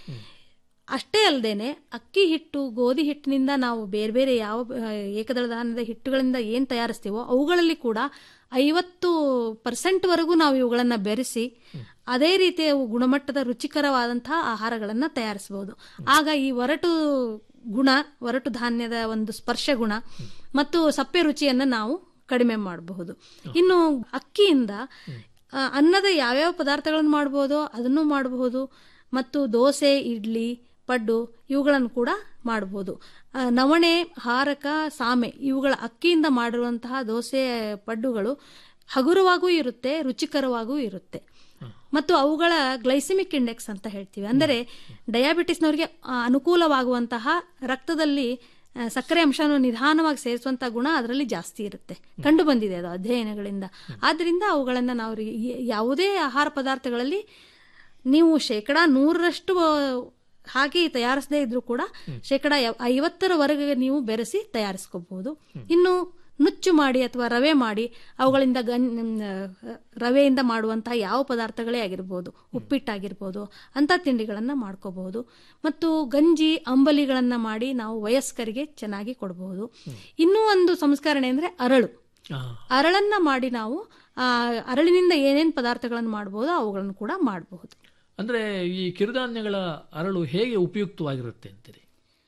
ಅಷ್ಟೇ ಅಲ್ಲದೇನೆ ಅಕ್ಕಿ ಹಿಟ್ಟು ಗೋಧಿ ಹಿಟ್ಟಿನಿಂದ ನಾವು ಬೇರೆ ಬೇರೆ ಯಾವ ಆ, ಏಕದಳ ಧಾನ್ಯದ ಹಿಟ್ಟುಗಳಿಂದ ಏನು ತಯಾರಿಸ್ತೀವೋ ಅವುಗಳಲ್ಲಿ ಕೂಡ ಐವತ್ತು ಪರ್ಸೆಂಟ್ವರೆಗೂ ನಾವು ಇವುಗಳನ್ನು ಬೆರೆಸಿ ಅದೇ ರೀತಿಯ ಗುಣಮಟ್ಟದ ರುಚಿಕರವಾದಂತಹ ಆಹಾರಗಳನ್ನು ತಯಾರಿಸಬಹುದು ಆಗ ಈ ಒರಟು ಗುಣ ಒರಟು ಧಾನ್ಯದ ಒಂದು ಸ್ಪರ್ಶ ಗುಣ ಮತ್ತು ಸಪ್ಪೆ ರುಚಿಯನ್ನು ನಾವು ಕಡಿಮೆ ಮಾಡಬಹುದು ಇನ್ನು ಅಕ್ಕಿಯಿಂದ ಆ, ಅನ್ನದ ಯಾವ್ಯಾವ ಪದಾರ್ಥಗಳನ್ನು ಮಾಡಬಹುದೋ ಅದನ್ನು ಮಾಡಬಹುದು ಮತ್ತು ದೋಸೆ ಇಡ್ಲಿ ಪಡ್ಡು ಇವುಗಳನ್ನು ಕೂಡ ಮಾಡಬಹುದು ಆ, ನವಣೆ ಹಾರಕ ಸಾಮೆ ಇವುಗಳ ಅಕ್ಕಿಯಿಂದ ಮಾಡಿರುವಂತಹ ದೋಸೆ ಪಡ್ಡುಗಳು ಹಗುರವಾಗೂ ಇರುತ್ತೆ ರುಚಿಕರವಾಗೂ ಇರುತ್ತೆ ಮತ್ತು ಅವುಗಳ ಗ್ಲೈಸಿಮಿಕ್ ಇಂಡೆಕ್ಸ್ ಅಂತ ಹೇಳ್ತೀವಿ ಅಂದರೆ ಡಯಾಬಿಟಿಸ್ನವರಿಗೆ ಆ, ಅನುಕೂಲವಾಗುವಂತಹ ರಕ್ತದಲ್ಲಿ ಆ, ಸಕ್ಕರೆ ಅಂಶವನ್ನು ನಿಧಾನವಾಗಿ ಸೇರಿಸುವಂಥ ಗುಣ ಅದರಲ್ಲಿ ಜಾಸ್ತಿ ಇರುತ್ತೆ ಕಂಡು ಬಂದಿದೆ ಅದು ಅಧ್ಯಯನಗಳಿಂದ ಆದ್ದರಿಂದ ಅವುಗಳನ್ನು ನಾವು ರಿ- ಯಾವುದೇ ಆಹಾರ ಪದಾರ್ಥಗಳಲ್ಲಿ ನೀವು ಶೇಕಡ ನೂರರಷ್ಟು ಆ, ಹಾಕಿ ತಯಾರಿಸದೇ ಇದ್ರೂ ಕೂಡ ಶೇಕಡ ಎವ್- ಐವತ್ತರವರೆಗೆ ನೀವು ಬೆರೆಸಿ ತಯಾರಿಸ್ಕೋಬಹುದು ಇನ್ನು ನುಚ್ಚು ಮಾಡಿ ಅಥವಾ ರವೆ ಮಾಡಿ ಅವುಗಳಿಂದ ಗನ್ ಆ, ರವೆಯಿಂದ ಮಾಡುವಂತಹ ಯಾವ ಪದಾರ್ಥಗಳೇ ಆಗಿರ್ಬೋದು ಉಪ್ಪಿಟ್ಟಾಗಿರ್ಬೋದು ಅಂಥ ತಿಂಡಿಗಳನ್ನು ಮಾಡ್ಕೋಬಹುದು ಮತ್ತು ಗಂಜಿ ಅಂಬಲಿಗಳನ್ನು ಮಾಡಿ ನಾವು ವಯಸ್ಕರಿಗೆ ಚೆನ್ನಾಗಿ ಕೊಡಬಹುದು ಇನ್ನೂ ಒಂದು ಸಂಸ್ಕರಣೆ ಅಂದರೆ ಅರಳು ಆ, ಅರಳನ್ನ ಮಾಡಿ ನಾವು ಆ, ಅರಳಿನಿಂದ ಏನೇನು ಪದಾರ್ಥಗಳನ್ನು ಮಾಡಬಹುದು ಅವುಗಳನ್ನು ಕೂಡ ಮಾಡಬಹುದು ಅಂದ್ರೆ ಈ ಕಿರುಧಾನ್ಯಗಳ ಅರಳು ಹೇಗೆ ಉಪಯುಕ್ತವಾಗಿರುತ್ತೆ ಅಂತೀರಿ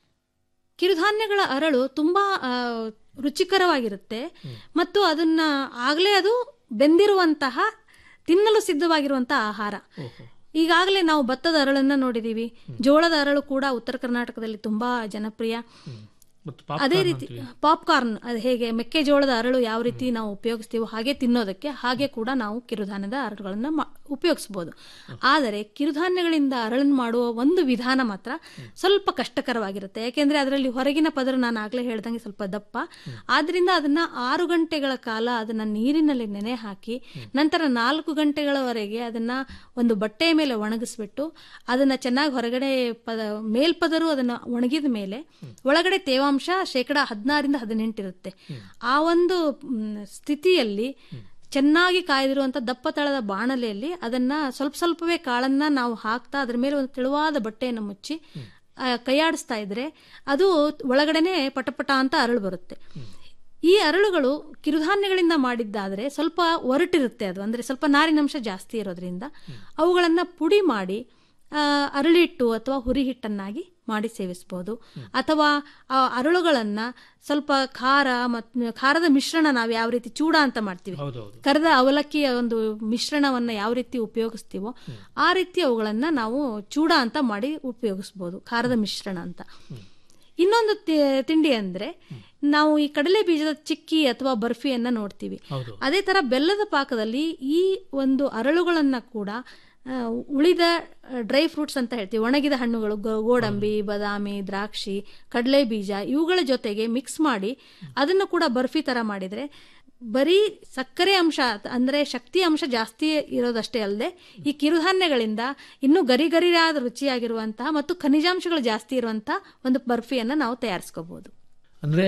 ಕಿರುಧಾನ್ಯಗಳ ಅರಳು ತುಂಬಾ ಆ, ರುಚಿಕರವಾಗಿರುತ್ತೆ ಮತ್ತು ಅದನ್ನ ಆಗಲೇ ಅದು ಬೆಂದಿರುವಂತಹ ತಿನ್ನಲು ಸಿದ್ಧವಾಗಿರುವಂತಹ ಆಹಾರ ಓಹೋ ಈಗಾಗಲೇ ನಾವು ಭತ್ತದ ಅರಳನ್ನ ನೋಡಿದೀವಿ ಜೋಳದ ಅರಳು ಕೂಡ ಉತ್ತರ ಕರ್ನಾಟಕದಲ್ಲಿ ತುಂಬಾ ಜನಪ್ರಿಯ ಮತ್ತು ಅದೇ ಪಾಪ್ಕಾರ್ನ್ ರೀತಿ ಅಂತೀವಿ. ಪಾಪ್ಕಾರ್ನ್ ಅದು ಹೇಗೆ ಮೆಕ್ಕೆಜೋಳದ ಅರಳು ಯಾವ ರೀತಿ ನಾವು ಉಪಯೋಗಿಸ್ತೀವೋ ಹಾಗೆ ತಿನ್ನೋದಕ್ಕೆ ಹಾಗೆ ಕೂಡ ನಾವು ಕಿರುಧಾನ್ಯದ ಅರಳುಗಳನ್ನ ಮಾ- ಉಪಯೋಗಿಸ್ಬೋದು ಆದರೆ ಕಿರುಧಾನ್ಯಗಳಿಂದ ಅರಳನ್ನು ಮಾಡುವ ಒಂದು ವಿಧಾನ ಮಾತ್ರ ಸ್ವಲ್ಪ ಕಷ್ಟಕರವಾಗಿರುತ್ತೆ ಯಾಕೆಂದ್ರೆ ಅದರಲ್ಲಿ ಹೊರಗಿನ ಪದರ ನಾನು ಆಗ್ಲೇ ಹೇಳ್ದಂಗೆ ಸ್ವಲ್ಪ ದಪ್ಪ ಆದ್ರಿಂದ ಅದನ್ನ ಆರು ಗಂಟೆಗಳ ಕಾಲ ಅದನ್ನ ನೀರಿನಲ್ಲಿ ನೆನೆ ಹಾಕಿ ನಂತರ ನಾಲ್ಕು ಗಂಟೆಗಳವರೆಗೆ ಅದನ್ನ ಒಂದು ಬಟ್ಟೆಯ ಮೇಲೆ ಒಣಗಿಸ್ಬಿಟ್ಟು ಅದನ್ನ ಚೆನ್ನಾಗಿ ಹೊರಗಡೆ ಪದ ಮೇಲ್ಪದರು ಅದನ್ನ ಒಣಗಿದ ಮೇಲೆ ಒಳಗಡೆ ತೇವಾಂಶ ಶೇಕಡ ಹದಿನಾರಿಂದ ಹದಿನೆಂಟು ಇರುತ್ತೆ ಆ ಒಂದು ಮ್, ಸ್ಥಿತಿಯಲ್ಲಿ ಚೆನ್ನಾಗಿ ಕಾಯ್ದಿರುವಂತ ದಪ್ಪ ತಳದ ಬಾಣಲೆಯಲ್ಲಿ ಅದನ್ನ ಸ್ವಲ್ಪ ಸ್ವಲ್ಪವೇ ಕಾಳನ್ನ ನಾವು ಹಾಕ್ತಾ ಅದ್ರ ಮೇಲೆ ಒಂದು ತೆಳುವಾದ ಬಟ್ಟೆಯನ್ನು ಮುಚ್ಚಿ ಆ, ಕೈಯಾಡಿಸ್ತಾ ಇದ್ರೆ ಅದು ಒಳಗಡೆನೆ ಪಟಪಟ ಅಂತ ಅರಳು ಬರುತ್ತೆ ಈ ಅರಳುಗಳು ಕಿರುಧಾನ್ಯಗಳಿಂದ ಮಾಡಿದ್ದಾದ್ರೆ ಸ್ವಲ್ಪ ಒರಟಿರುತ್ತೆ ಅದು ಅಂದ್ರೆ ಸ್ವಲ್ಪ ನಾರಿನಂಶ ಜಾಸ್ತಿ ಇರೋದ್ರಿಂದ ಅವುಗಳನ್ನ ಪುಡಿ ಮಾಡಿ ಆ, ಅರಳಿಟ್ಟು ಅಥವಾ ಹುರಿ ಹಿಟ್ಟನ್ನಾಗಿ ಮಾಡಿ ಸೇವಿಸಬಹುದು ಅಥವಾ ಆ ಅರಳುಗಳನ್ನ ಸ್ವಲ್ಪ ಖಾರ ಮತ್ತು ಖಾರದ ಮಿಶ್ರಣ ನಾವು ಯಾವ ರೀತಿ ಚೂಡ ಅಂತ ಮಾಡ್ತೀವಿ ಹೌದೌದು ಕರೆದ ಅವಲಕ್ಕಿಯ ಒಂದು ಮಿಶ್ರಣವನ್ನ ಯಾವ ರೀತಿ ಉಪಯೋಗಿಸ್ತೀವೋ ಆ ರೀತಿ ಅವುಗಳನ್ನ ನಾವು ಚೂಡ ಅಂತ ಮಾಡಿ ಉಪಯೋಗಿಸ್ಬೋದು ಖಾರದ ಮಿಶ್ರಣ ಅಂತ ಇನ್ನೊಂದು ತಿ- ತಿಂಡಿ ಅಂದ್ರೆ ನಾವು ಈ ಕಡಲೆ ಬೀಜದ ಚಿಕ್ಕಿ ಅಥವಾ ಬರ್ಫಿಯನ್ನ ನೋಡ್ತೀವಿ ಹೌದು ಅದೇ ತರ ಬೆಲ್ಲದ ಪಾಕದಲ್ಲಿ ಈ ಒಂದು ಅರಳುಗಳನ್ನ ಕೂಡ ಆ, ಉಳಿದ ಡ್ರೈ ಫ್ರೂಟ್ಸ್ ಅಂತ ಹೇಳ್ತೀವಿ ಒಣಗಿದ ಹಣ್ಣುಗಳು ಗೋ- ಗೋಡಂಬಿ ಬಾದಾಮಿ ದ್ರಾಕ್ಷಿ ಕಡಲೆ ಬೀಜ ಇವುಗಳ ಜೊತೆಗೆ ಮಿಕ್ಸ್ ಮಾಡಿ ಅದನ್ನು ಕೂಡ ಬರ್ಫಿ ತರ ಮಾಡಿದ್ರೆ ಬರೀ ಸಕ್ಕರೆ ಅಂಶ ಅಂದ್ರೆ ಶಕ್ತಿ ಅಂಶ ಜಾಸ್ತಿ ಇರೋದಷ್ಟೇ ಅಲ್ಲದೆ ಈ ಕಿರುಧಾನ್ಯಗಳಿಂದ ಇನ್ನೂ ಗರಿ ಗರಿಯಾದ ರುಚಿಯಾಗಿರುವಂತಹ ಮತ್ತು ಖನಿಜಾಂಶಗಳು ಜಾಸ್ತಿ ಇರುವಂತಹ ಒಂದು ಬರ್ಫಿಯನ್ನ ನಾವು ತಯಾರಿಸ್ಕೋಬಹುದು ಅಂದ್ರೆ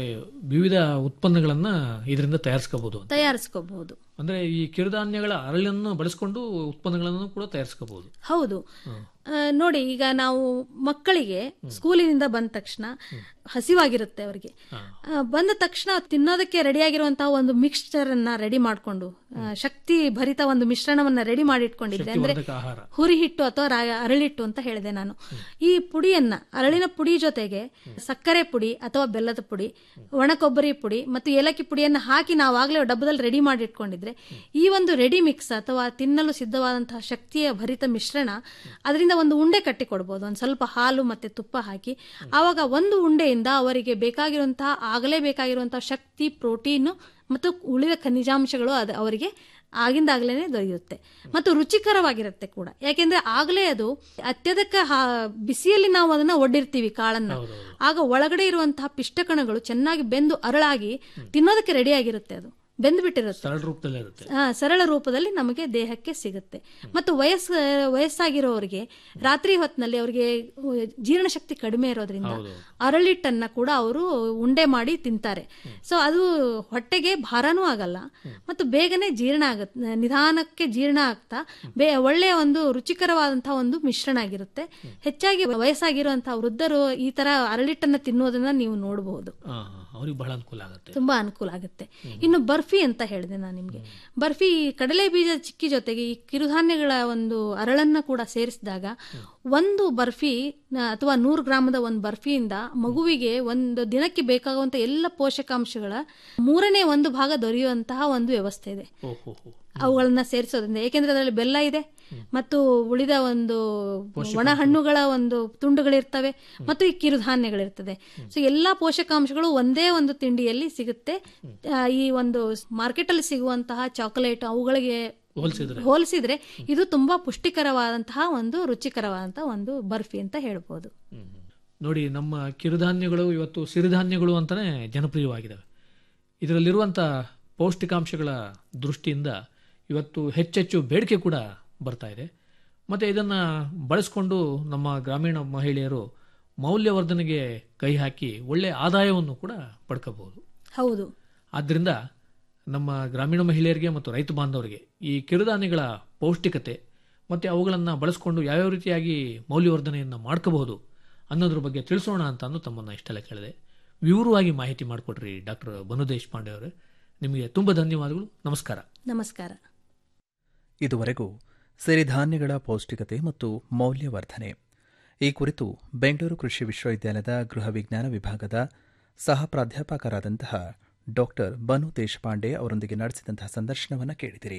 ವಿವಿಧ ಉತ್ಪನ್ನಗಳನ್ನ ಇದರಿಂದ ತಯಾರಿಸ್ಕೋಬಹುದು ಅಂತ ತಯಾರಿಸ್ಕೋಬಹುದು ಅಂದ್ರೆ ಈ ಕಿರುಧಾನ್ಯಗಳ ಅರಳನ್ನು ಬಳಸ್ಕೊಂಡು ಉತ್ಪನ್ನಗಳನ್ನು ಕೂಡ ತಯಾರಿಸ್ಕೋಬಹುದು ಹೌದು ಆ, ನೋಡಿ ಈಗ ನಾವು ಮಕ್ಕಳಿಗೆ ಸ್ಕೂಲಿನಿಂದ ಬಂದ ತಕ್ಷಣ ಹಸಿವಾಗಿರುತ್ತೆ ಅವರಿಗೆ ಆ, ಬಂದ ತಕ್ಷಣ ತಿನ್ನೋದಕ್ಕೆ ರೆಡಿಯಾಗಿರುವಂತಹ ಒಂದು ಮಿಕ್ಸ್ಚರ್ ಅನ್ನ ರೆಡಿ ಮಾಡಿಕೊಂಡು ಶಕ್ತಿ ಭರಿತ ಒಂದು ಮಿಶ್ರಣವನ್ನ ರೆಡಿ ಮಾಡಿ ಇಟ್ಕೊಂಡಿದ್ರೆ ಅಂದ್ರೆ ವರ್ಧಕ ಆಹಾರ ಹುರಿ ಹಿಟ್ಟು ಅಥವಾ ರಾ- ಅರಳಿಟ್ಟು ಅಂತ ಹೇಳಿದೆ ನಾನು ಈ ಪುಡಿಯನ್ನ ಅರಳಿನ ಪುಡಿ ಜೊತೆಗೆ ಸಕ್ಕರೆ ಪುಡಿ ಅಥವಾ ಬೆಲ್ಲದ ಪುಡಿ ಒಣ ಕೊಬ್ಬರಿ ಪುಡಿ ಮತ್ತು ಏಲಕ್ಕಿ ಪುಡಿಯನ್ನ ಹಾಕಿ ನಾವು ಆಗ್ಲೇ ಡಬ್ಬದಲ್ಲಿ ರೆಡಿ ಮಾಡಿ ಇಟ್ಕೊಂಡಿದ್ರೆ ಈ ಒಂದು ರೆಡಿ ಮಿಕ್ಸ್ ಅಥವಾ ತಿನ್ನಲು ಸಿದ್ಧವಾದಂತಹ ಶಕ್ತಿಯ ಭರಿತ ಮಿಶ್ರಣ ಅದರಿಂದ ಒಂದು ಉಂಡೆ ಕಟ್ಟಿ ಕೊಡ್ಬೋದು ಒಂದು ಸ್ವಲ್ಪ ಹಾಲು ಮತ್ತೆ ತುಪ್ಪ ಹಾಕಿ ಆವಾಗ ಒಂದು ಉಂಡೆಯಿಂದ ಅವರಿಗೆ ಬೇಕಾಗಿರುವಂತಹ ಆಗಲೇ ಬೇಕಾಗಿರುವಂತಹ ಶಕ್ತಿ ಪ್ರೋಟೀನ್ ಮತ್ತು ಉಳಿದ ಖನಿಜಾಂಶಗಳು ಅದು ಅವರಿಗೆ ಆಗಿಂದಾಗ್ಲೇನೆ ದೊರೆಯುತ್ತೆ ಮತ್ತು ರುಚಿಕರವಾಗಿರುತ್ತೆ ಕೂಡ ಯಾಕೆಂದ್ರೆ ಆಗಲೇ ಅದು ಅತ್ಯಧಿಕ ಹಾ- ಬಿಸಿಯಲ್ಲಿ ನಾವು ಅದನ್ನ ಒಡ್ಡಿರ್ತೀವಿ ಕಾಳನ್ನ ಆಗ ಒಳಗಡೆ ಇರುವಂತಹ ಪಿಷ್ಟಕಣಗಳು ಚೆನ್ನಾಗಿ ಬೆಂದು ಅರಳಾಗಿ ತಿನ್ನೋದಕ್ಕೆ ರೆಡಿಯಾಗಿರುತ್ತೆ ಅದು ಬೆಂದ್ಬಿಟ್ಟಿರುತ್ತೆ ಸರಳ ರೂಪದಲ್ಲೇ ಇರುತ್ತೆ ಆ, ಸರಳ ರೂಪದಲ್ಲಿ ನಮಗೆ ದೇಹಕ್ಕೆ ಸಿಗುತ್ತೆ ಮತ್ತು ವಯಸ್ಸು ವಯಸ್ಸಾಗಿರೋರಿಗೆ ರಾತ್ರಿ ಹೊತ್ತಿನಲ್ಲಿ ಅವರಿಗೆ ಜೀರ್ಣಶಕ್ತಿ ಕಡಿಮೆ ಇರೋದ್ರಿಂದ ಅರಳಿಟ್ಟನ್ನ ಕೂಡ ಅವರು ಉಂಡೆ ಮಾಡಿ ತಿಂತಾರೆ ಸೊ ಅದು ಹೊಟ್ಟೆಗೆ ಭಾರನೂ ಆಗಲ್ಲ ಮತ್ತು ಬೇಗನೆ ಜೀರ್ಣ ಆಗುತ್ತೆ ನಿಧಾನಕ್ಕೆ ಜೀರ್ಣ ಆಗ್ತಾ ಬೇ ಒಳ್ಳೆಯ ಒಂದು ರುಚಿಕರವಾದಂತಹ ಒಂದು ಮಿಶ್ರಣ ಆಗಿರುತ್ತೆ ಹೆಚ್ಚಾಗಿ ವಯಸ್ಸಾಗಿರುವಂತಹ ವೃದ್ಧರು ಈ ತರ ಅರಳಿಟ್ಟನ್ನ ತಿನ್ನೋದನ್ನ ನೀವು ನೋಡಬಹುದು ಆ, ಅವ್ರಿಗೆ ಬಹಳ ಅನುಕೂಲ ಆಗುತ್ತೆ ತುಂಬಾ ಅನುಕೂಲ ಆಗುತ್ತೆ ಇನ್ನು ಬರ್ಫಿ ಅಂತ ಹೇಳಿದೆ ನಾನು ನಿಮಗೆ ಬರ್ಫಿ ಕಡಲೆ ಬೀಜದ ಚಿಕ್ಕಿ ಜೊತೆಗೆ ಈ ಕಿರುಧಾನ್ಯಗಳ ಒಂದು ಅರಳನ್ನ ಕೂಡ ಸೇರಿಸಿದಾಗ ಒಂದು ಬರ್ಫಿ ನ- ಅಥವಾ ನೂರು ಗ್ರಾಮದ ಒಂದು ಬರ್ಫಿಯಿಂದ ಮಗುವಿಗೆ ಒಂದು ದಿನಕ್ಕೆ ಬೇಕಾಗುವಂತ ಎಲ್ಲ ಪೋಷಕಾಂಶಗಳ ಮೂರನೇ ಒಂದು ಭಾಗ ದೊರೆಯುವಂತಹ ಒಂದು ವ್ಯವಸ್ಥೆ ಇದೆ ಓಹೋ ಹೋ. ಅವುಗಳನ್ನ ಸೇರಿಸೋದ್ರಿಂದ ಏಕೆಂದ್ರೆ ಅದರಲ್ಲಿ ಬೆಲ್ಲ ಇದೆ ಮತ್ತು ಉಳಿದ ಒಂದು ಒಣ ಹಣ್ಣುಗಳ ಒಂದು ತುಂಡುಗಳಿರ್ತವೆ ಮತ್ತು ಈ ಕಿರುಧಾನ್ಯಗಳಿರ್ತದೆ ಸೊ ಎಲ್ಲಾ ಪೋಷಕಾಂಶಗಳು ಒಂದೇ ಒಂದು ತಿಂಡಿಯಲ್ಲಿ ಸಿಗುತ್ತೆ ಆ, ಈ ಒಂದು ಮಾರ್ಕೆಟ್ ಅಲ್ಲಿ ಸಿಗುವಂತಹ ಚಾಕೊಲೇಟ್ ಅವುಗಳಿಗೆ ಹೋಲಿಸಿದ್ರೆ ಹೋಲಿಸಿದ್ರೆ ಇದು ತುಂಬಾ ಪುಷ್ಟಿಕರವಾದಂತಹ ಒಂದು ರುಚಿಕರವಾದಂತಹ ಒಂದು ಬರ್ಫಿ ಅಂತ ಹೇಳ್ಬೋದು ಹ್ಮ್. ನೋಡಿ ನಮ್ಮ ಕಿರುಧಾನ್ಯಗಳು ಇವತ್ತು ಸಿರಿಧಾನ್ಯಗಳು ಅಂತಲೇ ಜನಪ್ರಿಯವಾಗಿದ್ದಾವೆ ಇದರಲ್ಲಿರುವಂಥ ಪೌಷ್ಟಿಕಾಂಶಗಳ ದೃಷ್ಟಿಯಿಂದ ಇವತ್ತು ಹೆಚ್ಚೆಚ್ಚು ಬೇಡಿಕೆ ಕೂಡ ಬರ್ತಾ ಇದೆ ಮತ್ತು ಇದನ್ನು ಬಳಸ್ಕೊಂಡು ನಮ್ಮ ಗ್ರಾಮೀಣ ಮಹಿಳೆಯರು ಮೌಲ್ಯವರ್ಧನೆಗೆ ಕೈ ಹಾಕಿ ಒಳ್ಳೆಯ ಆದಾಯವನ್ನು ಕೂಡ ಪಡ್ಕೋಬಹುದು ಹೌದು ಆದ್ದರಿಂದ ನಮ್ಮ ಗ್ರಾಮೀಣ ಮಹಿಳೆಯರಿಗೆ ಮತ್ತು ರೈತ ಬಾಂಧವರಿಗೆ ಈ ಕಿರುಧಾನ್ಯಗಳ ಪೌಷ್ಟಿಕತೆ ಮತ್ತು ಅವುಗಳನ್ನು ಬಳಸ್ಕೊಂಡು ಯಾವ್ಯಾವ ರೀತಿಯಾಗಿ ಮೌಲ್ಯವರ್ಧನೆಯನ್ನು ಮಾಡ್ಕೋಬಹುದು ಅನ್ನೋದ್ರ ಬಗ್ಗೆ ತಿಳಿಸೋಣ ಅಂತ ಅಂದು ತಮ್ಮನ್ನು ಇಷ್ಟೆಲ್ಲ ಕೇಳಿದೆ ವಿವರವಾಗಿ ಮಾಹಿತಿ ಮಾಡಿಕೊಟ್ರಿ ಡಾಕ್ಟರ್ ಬನು ದೇಶಪಾಂಡೆ ಅವರೇ ನಿಮಗೆ ತುಂಬ ಧನ್ಯವಾದಗಳು ನಮಸ್ಕಾರ ನಮಸ್ಕಾರ ಇದುವರೆಗೂ ಸಿರಿಧಾನ್ಯಗಳ ಪೌಷ್ಟಿಕತೆ ಮತ್ತು ಮೌಲ್ಯವರ್ಧನೆ ಈ ಕುರಿತು ಬೆಂಗಳೂರು ಕೃಷಿ ವಿಶ್ವವಿದ್ಯಾಲಯದ ಗೃಹ ವಿಜ್ಞಾನ ವಿಭಾಗದ ಸಹ ಪ್ರಾಧ್ಯಾಪಕರಾದಂತಹ ಡಾಕ್ಟರ್ ಬನು ದೇಶಪಾಂಡೆ ಅವರೊಂದಿಗೆ ನಡೆಸಿದಂತಹ ಸಂದರ್ಶನವನ್ನು ಕೇಳಿದಿರಿ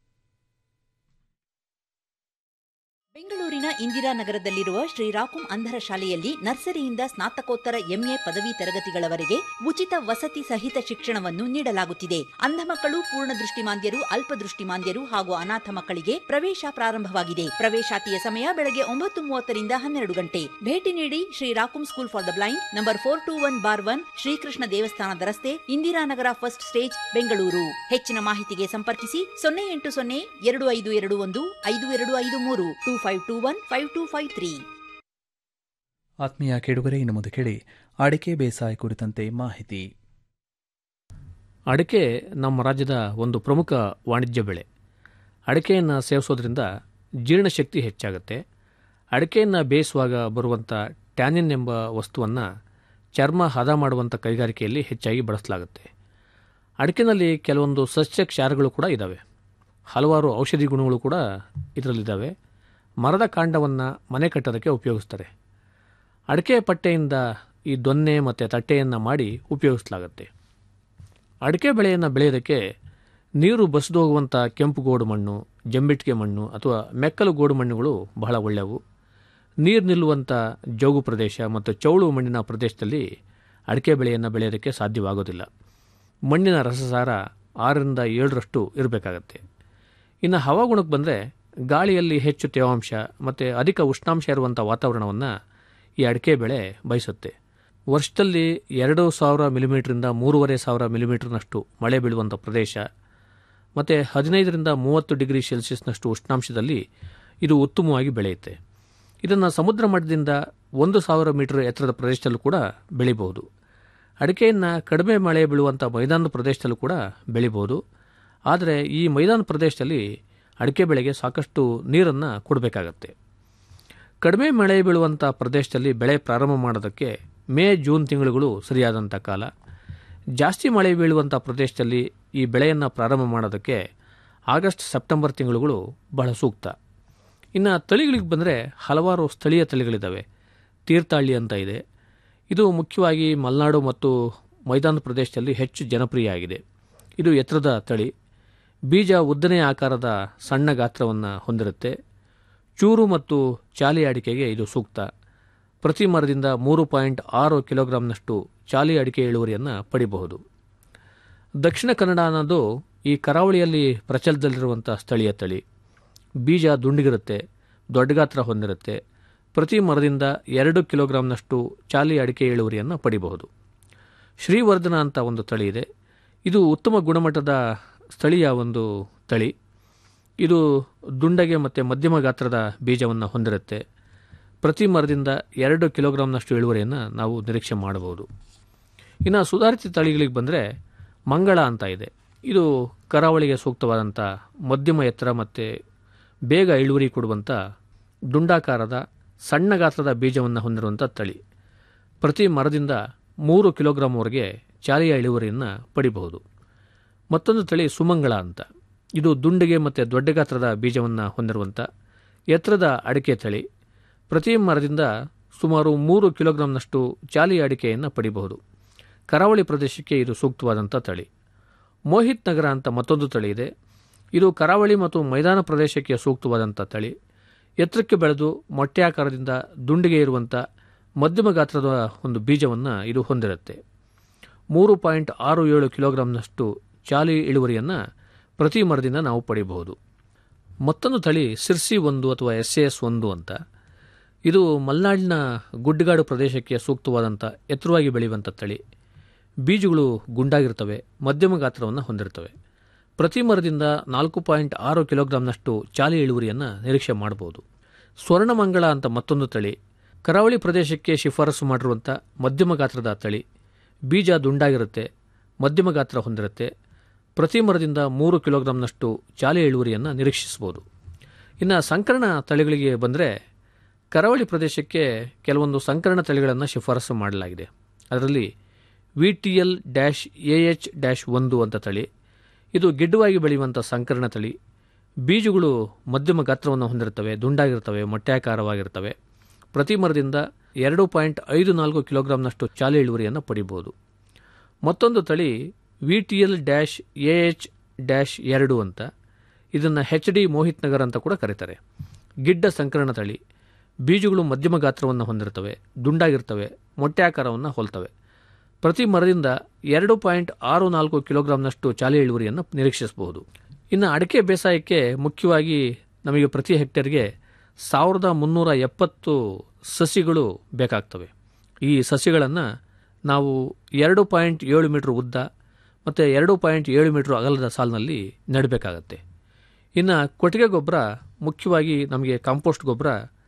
ಬೆಂಗಳೂರಿನ ಇಂದಿರಾನಗರದಲ್ಲಿರುವ ಶ್ರೀರಾಕುಂ ಅಂಧರ ಶಾಲೆಯಲ್ಲಿ ನರ್ಸರಿಯಿಂದ ಸ್ನಾತಕೋತ್ತರ ಎಂಎ ಪದವಿ ತರಗತಿಗಳವರೆಗೆ ಉಚಿತ ವಸತಿ ಸಹಿತ ಶಿಕ್ಷಣವನ್ನು ನೀಡಲಾಗುತ್ತಿದೆ ಅಂಧ ಮಕ್ಕಳು ಪೂರ್ಣ ದೃಷ್ಟಿಮಾಂದ್ಯರು ಅಲ್ಪದೃಷ್ಟಿಮಾಂದ್ಯರು ಹಾಗೂ ಅನಾಥ ಮಕ್ಕಳಿಗೆ ಪ್ರವೇಶ ಪ್ರಾರಂಭವಾಗಿದೆ ಪ್ರವೇಶಾತಿಯ ಸಮಯ ಬೆಳಗ್ಗೆ ಒಂಬತ್ತು ಮೂವತ್ತರಿಂದ ಹನ್ನೆರಡು ಗಂಟೆ ಭೇಟಿ ನೀಡಿ ಶ್ರೀರಾಕುಂ school for the blind number four two one bar one Srikrishna ದೇವಸ್ಥಾನದ ರಸ್ತೆ ಇಂದಿರಾನಗರ ಫಸ್ಟ್ ಸ್ಟೇಜ್ ಬೆಂಗಳೂರು ಹೆಚ್ಚಿನ ಮಾಹಿತಿಗೆ ಸಂಪರ್ಕಿಸಿ ಸೊನ್ನೆ ಎಂಟು ಸೊನ್ನೆ ಎರಡು ಐದು ಎರಡು ಒಂದು ಐದು ಎರಡು ಐದು ಮೂರು two five two one five two five three ಆತ್ಮೀಯ ಕೆಡುಗರೆ ಇನ್ನು ಮುಂದೆ ಕೇಳಿ ಅಡಿಕೆ ಬೇಸಾಯ ಕುರಿತಂತೆ ಮಾಹಿತಿ ಅಡಿಕೆ ನಮ್ಮ ರಾಜ್ಯದ ಒಂದು ಪ್ರಮುಖ ವಾಣಿಜ್ಯ ಬೆಳೆ ಅಡಿಕೆಯನ್ನು ಸೇವಿಸೋದ್ರಿಂದ ಜೀರ್ಣಶಕ್ತಿ ಹೆಚ್ಚಾಗುತ್ತೆ ಅಡಿಕೆಯನ್ನು ಬೇಯಿಸುವಾಗ ಬರುವಂಥ ಟ್ಯಾನಿನ್ ಎಂಬ ವಸ್ತುವನ್ನು ಚರ್ಮ ಹದ ಮಾಡುವಂಥ ಕೈಗಾರಿಕೆಯಲ್ಲಿ ಹೆಚ್ಚಾಗಿ ಬಳಸಲಾಗುತ್ತೆ ಅಡಿಕೆನಲ್ಲಿ ಕೆಲವೊಂದು ಸಸ್ಯ ಕ್ಷಾರಗಳು ಕೂಡ ಇದ್ದಾವೆ ಹಲವಾರು ಔಷಧಿ ಗುಣಗಳು ಕೂಡ ಇದರಲ್ಲಿದ್ದಾವೆ ಮರದ ಕಾಂಡವನ್ನು ಮನೆ ಕಟ್ಟೋದಕ್ಕೆ ಉಪಯೋಗಿಸ್ತಾರೆ ಅಡಿಕೆ ಪಟ್ಟೆಯಿಂದ ಈ ದೊನ್ನೆ ಮತ್ತು ತಟ್ಟೆಯನ್ನು ಮಾಡಿ ಉಪಯೋಗಿಸಲಾಗುತ್ತೆ ಅಡಿಕೆ ಬೆಳೆಯನ್ನು ಬೆಳೆಯೋದಕ್ಕೆ ನೀರು ಬಸಿದು ಹೋಗುವಂಥ ಕೆಂಪು ಗೋಡು ಮಣ್ಣು ಜಂಬಿಟ್ಟಿಗೆ ಮಣ್ಣು ಅಥವಾ ಮೆಕ್ಕಲು ಗೋಡು ಮಣ್ಣುಗಳು ಬಹಳ ಒಳ್ಳೆಯವು ನೀರು ನಿಲ್ಲುವಂಥ ಜೋಗು ಪ್ರದೇಶ ಮತ್ತು ಚೌಳು ಮಣ್ಣಿನ ಪ್ರದೇಶದಲ್ಲಿ ಅಡಿಕೆ ಬೆಳೆಯನ್ನು ಬೆಳೆಯೋದಕ್ಕೆ ಸಾಧ್ಯವಾಗೋದಿಲ್ಲ ಮಣ್ಣಿನ ರಸಸಾರ ಆರರಿಂದ ಏಳರಷ್ಟು ಇರಬೇಕಾಗತ್ತೆ ಇನ್ನು ಹವಾಗುಣಕ್ಕೆ ಬಂದರೆ ಗಾಳಿಯಲ್ಲಿ ಹೆಚ್ಚು ತೇವಾಂಶ ಮತ್ತು ಅಧಿಕ ಉಷ್ಣಾಂಶ ಇರುವಂಥ ವಾತಾವರಣವನ್ನು ಈ ಅಡಿಕೆ ಬೆಳೆ ಬಯಸುತ್ತೆ ವರ್ಷದಲ್ಲಿ ಎರಡು ಸಾವಿರ ಮಿಲಿಮೀಟ್ರಿಂದ ಮೂರುವರೆ ಸಾವಿರ ಮಿಲಿಮೀಟರ್ನಷ್ಟು ಮಳೆ ಬೀಳುವಂಥ ಪ್ರದೇಶ ಮತ್ತು ಹದಿನೈದರಿಂದ ಮೂವತ್ತು ಡಿಗ್ರಿ ಸೆಲ್ಸಿಯಸ್ನಷ್ಟು ಉಷ್ಣಾಂಶದಲ್ಲಿ ಇದು ಉತ್ತಮವಾಗಿ ಬೆಳೆಯುತ್ತೆ ಇದನ್ನು ಸಮುದ್ರ ಮಟ್ಟದಿಂದ ಒಂದು ಸಾವಿರ ಮೀಟರ್ ಎತ್ತರದ ಪ್ರದೇಶದಲ್ಲೂ ಕೂಡ ಬೆಳಿಬಹುದು ಅಡಿಕೆಯನ್ನು ಕಡಿಮೆ ಮಳೆ ಬೀಳುವಂಥ ಮೈದಾನದ ಪ್ರದೇಶದಲ್ಲೂ ಕೂಡ ಬೆಳಿಬೋದು ಆದರೆ ಈ ಮೈದಾನ ಪ್ರದೇಶದಲ್ಲಿ ಅಡಿಕೆ ಬೆಳೆಗೆ ಸಾಕಷ್ಟು ನೀರನ್ನು ಕೊಡಬೇಕಾಗತ್ತೆ ಕಡಿಮೆ ಮಳೆ ಬೀಳುವಂಥ ಪ್ರದೇಶದಲ್ಲಿ ಬೆಳೆ ಪ್ರಾರಂಭ ಮಾಡೋದಕ್ಕೆ ಮೇ ಜೂನ್ ತಿಂಗಳುಗಳು ಸರಿಯಾದಂಥ ಕಾಲ ಜಾಸ್ತಿ ಮಳೆ ಬೀಳುವಂಥ ಪ್ರದೇಶದಲ್ಲಿ ಈ ಬೆಳೆಯನ್ನು ಪ್ರಾರಂಭ ಮಾಡೋದಕ್ಕೆ ಆಗಸ್ಟ್ ಸೆಪ್ಟೆಂಬರ್ ತಿಂಗಳುಗಳು ಬಹಳ ಸೂಕ್ತ ಇನ್ನು ತಳಿಗಳಿಗೆ ಬಂದರೆ ಹಲವಾರು ಸ್ಥಳೀಯ ತಳಿಗಳಿದ್ದಾವೆ ತೀರ್ಥಹಳ್ಳಿ ಅಂತ ಇದೆ ಇದು ಮುಖ್ಯವಾಗಿ ಮಲೆನಾಡು ಮತ್ತು ಮೈದಾನ ಪ್ರದೇಶದಲ್ಲಿ ಹೆಚ್ಚು ಜನಪ್ರಿಯ ಆಗಿದೆ ಇದು ಎತ್ತರದ ತಳಿ ಬೀಜ ಉದ್ದನೆಯ ಆಕಾರದ ಸಣ್ಣ ಗಾತ್ರವನ್ನು ಹೊಂದಿರುತ್ತೆ ಚೂರು ಮತ್ತು ಚಾಲಿ ಅಡಿಕೆಗೆ ಇದು ಸೂಕ್ತ ಪ್ರತಿ ಮರದಿಂದ ಮೂರು ಪಾಯಿಂಟ್ ಆರು ಕಿಲೋಗ್ರಾಂನಷ್ಟು ಚಾಲಿ ಅಡಿಕೆ ಇಳುವರಿಯನ್ನು ಪಡಿಬಹುದು ದಕ್ಷಿಣ ಕನ್ನಡ ಅನ್ನೋದು ಈ ಕರಾವಳಿಯಲ್ಲಿ ಪ್ರಚಲದಲ್ಲಿರುವಂಥ ಸ್ಥಳೀಯ ತಳಿ ಬೀಜ ದುಂಡಿಗಿರುತ್ತೆ ದೊಡ್ಡ ಗಾತ್ರ ಹೊಂದಿರುತ್ತೆ ಪ್ರತಿ ಮರದಿಂದ ಎರಡು ಕಿಲೋಗ್ರಾಂನಷ್ಟು ಚಾಲಿ ಅಡಿಕೆ ಇಳುವರಿಯನ್ನು ಪಡಿಬಹುದು ಶ್ರೀವರ್ಧನ ಅಂತ ಒಂದು ತಳಿ ಇದೆ ಇದು ಉತ್ತಮ ಗುಣಮಟ್ಟದ ಸ್ಥಳೀಯ ಒಂದು ತಳಿ ಇದು ದುಂಡಗೆ ಮತ್ತು ಮಧ್ಯಮ ಗಾತ್ರದ ಬೀಜವನ್ನು ಹೊಂದಿರುತ್ತೆ ಪ್ರತಿ ಮರದಿಂದ ಎರಡು ಕಿಲೋಗ್ರಾಂನಷ್ಟು ಇಳುವರಿಯನ್ನು ನಾವು ನಿರೀಕ್ಷೆ ಮಾಡಬಹುದು ಇನ್ನು ಸುಧಾರಿತ ತಳಿಗಳಿಗೆ ಬಂದರೆ ಮಂಗಳ ಅಂತ ಇದೆ ಇದು ಕರಾವಳಿಗೆ ಸೂಕ್ತವಾದಂಥ ಮಧ್ಯಮ ಎತ್ತರ ಮತ್ತು ಬೇಗ ಇಳುವರಿ ಕೊಡುವಂಥ ದುಂಡಾಕಾರದ ಸಣ್ಣ ಗಾತ್ರದ ಬೀಜವನ್ನು ಹೊಂದಿರುವಂಥ ತಳಿ ಪ್ರತಿ ಮರದಿಂದ ಮೂರು ಕಿಲೋಗ್ರಾಂವರೆಗೆ ಚಾಲಿಯ ಇಳುವರಿಯನ್ನು ಪಡಿಬಹುದು ಮತ್ತೊಂದು ತಳಿ ಸುಮಂಗಳ ಅಂತ ಇದು ದುಂಡಿಗೆ ಮತ್ತು ದೊಡ್ಡ ಗಾತ್ರದ ಬೀಜವನ್ನು ಹೊಂದಿರುವಂಥ ಎತ್ತರದ ಅಡಿಕೆ ತಳಿ ಪ್ರತಿ ಮರದಿಂದ ಸುಮಾರು ಮೂರು ಕಿಲೋಗ್ರಾಂನಷ್ಟು ಚಾಲಿ ಅಡಿಕೆಯನ್ನು ಪಡಿಬಹುದು ಕರಾವಳಿ ಪ್ರದೇಶಕ್ಕೆ ಇದು ಸೂಕ್ತವಾದಂಥ ತಳಿ ಮೋಹಿತ್ ನಗರ ಅಂತ ಮತ್ತೊಂದು ತಳಿ ಇದೆ ಇದು ಕರಾವಳಿ ಮತ್ತು ಮೈದಾನ ಪ್ರದೇಶಕ್ಕೆ ಸೂಕ್ತವಾದಂಥ ತಳಿ ಎತ್ತರಕ್ಕೆ ಬೆಳೆದು ಮೊಟ್ಟೆ ಆಕಾರದಿಂದ ದುಂಡಿಗೆ ಇರುವಂಥ ಮಧ್ಯಮ ಗಾತ್ರದ ಒಂದು ಬೀಜವನ್ನು ಇದು ಹೊಂದಿರುತ್ತೆ ಮೂರು ಪಾಯಿಂಟ್ ಆರು ಏಳು ಕಿಲೋಗ್ರಾಂನಷ್ಟು ಚಾಲಿ ಇಳುವರಿಯನ್ನು ಪ್ರತಿ ಮರದಿಂದ ನಾವು ಪಡೆಯಬಹುದು ಮತ್ತೊಂದು ತಳಿ ಸಿರ್ಸಿ ಒಂದು ಅಥವಾ ಎಸ್ ಎಸ್ ಒಂದು ಅಂತ ಇದು ಮಲೆನಾಡಿನ ಗುಡ್ಡಗಾಡು ಪ್ರದೇಶಕ್ಕೆ ಸೂಕ್ತವಾದಂಥ ಎತ್ತರವಾಗಿ ಬೆಳೆಯುವಂಥ ತಳಿ ಬೀಜಗಳು ಗುಂಡಾಗಿರ್ತವೆ ಮಧ್ಯಮ ಗಾತ್ರವನ್ನು ಹೊಂದಿರ್ತವೆ ಪ್ರತಿ ಮರದಿಂದ ನಾಲ್ಕು ಪಾಯಿಂಟ್ ಆರು ಕಿಲೋಗ್ರಾಂನಷ್ಟು ಚಾಲಿ ಇಳುವರಿಯನ್ನು ನಿರೀಕ್ಷೆ ಮಾಡಬಹುದು ಸ್ವರ್ಣಮಂಗಳ ಅಂತ ಮತ್ತೊಂದು ತಳಿ ಕರಾವಳಿ ಪ್ರದೇಶಕ್ಕೆ ಶಿಫಾರಸು ಮಾಡಿರುವಂಥ ಮಧ್ಯಮ ಗಾತ್ರದ ತಳಿ ಬೀಜ ದುಂಡಾಗಿರುತ್ತೆ ಮಧ್ಯಮ ಗಾತ್ರ ಹೊಂದಿರುತ್ತೆ ಪ್ರತಿ ಮರದಿಂದ ಮೂರು ಕಿಲೋಗ್ರಾಂನಷ್ಟು ಚಾಲಿ ಇಳುವರಿಯನ್ನು ನಿರೀಕ್ಷಿಸಬಹುದು ಇನ್ನು ಸಂಕರಣ ತಳಿಗಳಿಗೆ ಬಂದರೆ ಕರಾವಳಿ ಪ್ರದೇಶಕ್ಕೆ ಕೆಲವೊಂದು ಸಂಕರಣ ತಳಿಗಳನ್ನು ಶಿಫಾರಸು ಮಾಡಲಾಗಿದೆ ಅದರಲ್ಲಿ V T L dash A H dash ಒಂದು ಅಂತ ತಳಿ ಇದು ಗಿಡ್ಡವಾಗಿ ಬೆಳೆಯುವಂಥ ಸಂಕರಣ ತಳಿ ಬೀಜಗಳು ಮಧ್ಯಮ ಗಾತ್ರವನ್ನು ಹೊಂದಿರುತ್ತವೆ ದುಂಡಾಗಿರ್ತವೆ ಮೊಟ್ಟೆಯಾಕಾರವಾಗಿರ್ತವೆ ಪ್ರತಿ ಮರದಿಂದ ಎರಡು ಪಾಯಿಂಟ್ ಐದು ನಾಲ್ಕು ಕಿಲೋಗ್ರಾಂನಷ್ಟು ಚಾಲಿ ಇಳುವರಿಯನ್ನು ಪಡಿಬಹುದು ಮತ್ತೊಂದು ತಳಿ V T L dash A H dash ಎರಡು ಅಂತ ಇದನ್ನು ಹೆಚ್ ಡಿ ಮೋಹಿತ್ ನಗರ್ ಅಂತ ಕೂಡ ಕರೀತಾರೆ ಗಿಡ್ಡ ಸಂಕರಣ ತಳಿ ಬೀಜಗಳು ಮಧ್ಯಮ ಗಾತ್ರವನ್ನು ಹೊಂದಿರ್ತವೆ ದುಂಡಾಗಿರ್ತವೆ ಮೊಟ್ಟೆ ಆಕಾರವನ್ನು ಹೋಲ್ತವೆ ಪ್ರತಿ ಮರದಿಂದ ಎರಡು ಪಾಯಿಂಟ್ ಆರು ನಾಲ್ಕು ಕಿಲೋಗ್ರಾಂನಷ್ಟು ಚಾಲಿ ಇಳುವರಿಯನ್ನು ನಿರೀಕ್ಷಿಸಬಹುದು ಇನ್ನು ಅಡಿಕೆ ಬೇಸಾಯಕ್ಕೆ ಮುಖ್ಯವಾಗಿ ನಮಗೆ ಪ್ರತಿ ಹೆಕ್ಟೇರ್ಗೆ ಸಾವಿರದ ಮುನ್ನೂರ ಎಪ್ಪತ್ತು ಸಸಿಗಳು ಬೇಕಾಗ್ತವೆ ಈ ಸಸಿಗಳನ್ನು ನಾವು ಎರಡು ಪಾಯಿಂಟ್ ಏಳು ಮೀಟ್ರ್ ಉದ್ದ ಮತ್ತು ಎರಡು ಪಾಯಿಂಟ್ ಏಳು ಮೀಟ್ರ್ ಅಗಲದ ಸಾಲಿನಲ್ಲಿ ನೆಡಬೇಕಾಗತ್ತೆ ಇನ್ನು ಕೊಟ್ಟಿಗೆ ಗೊಬ್ಬರ ಮುಖ್ಯವಾಗಿ ನಮಗೆ ಕಾಂಪೋಸ್ಟ್ ಗೊಬ್ಬರ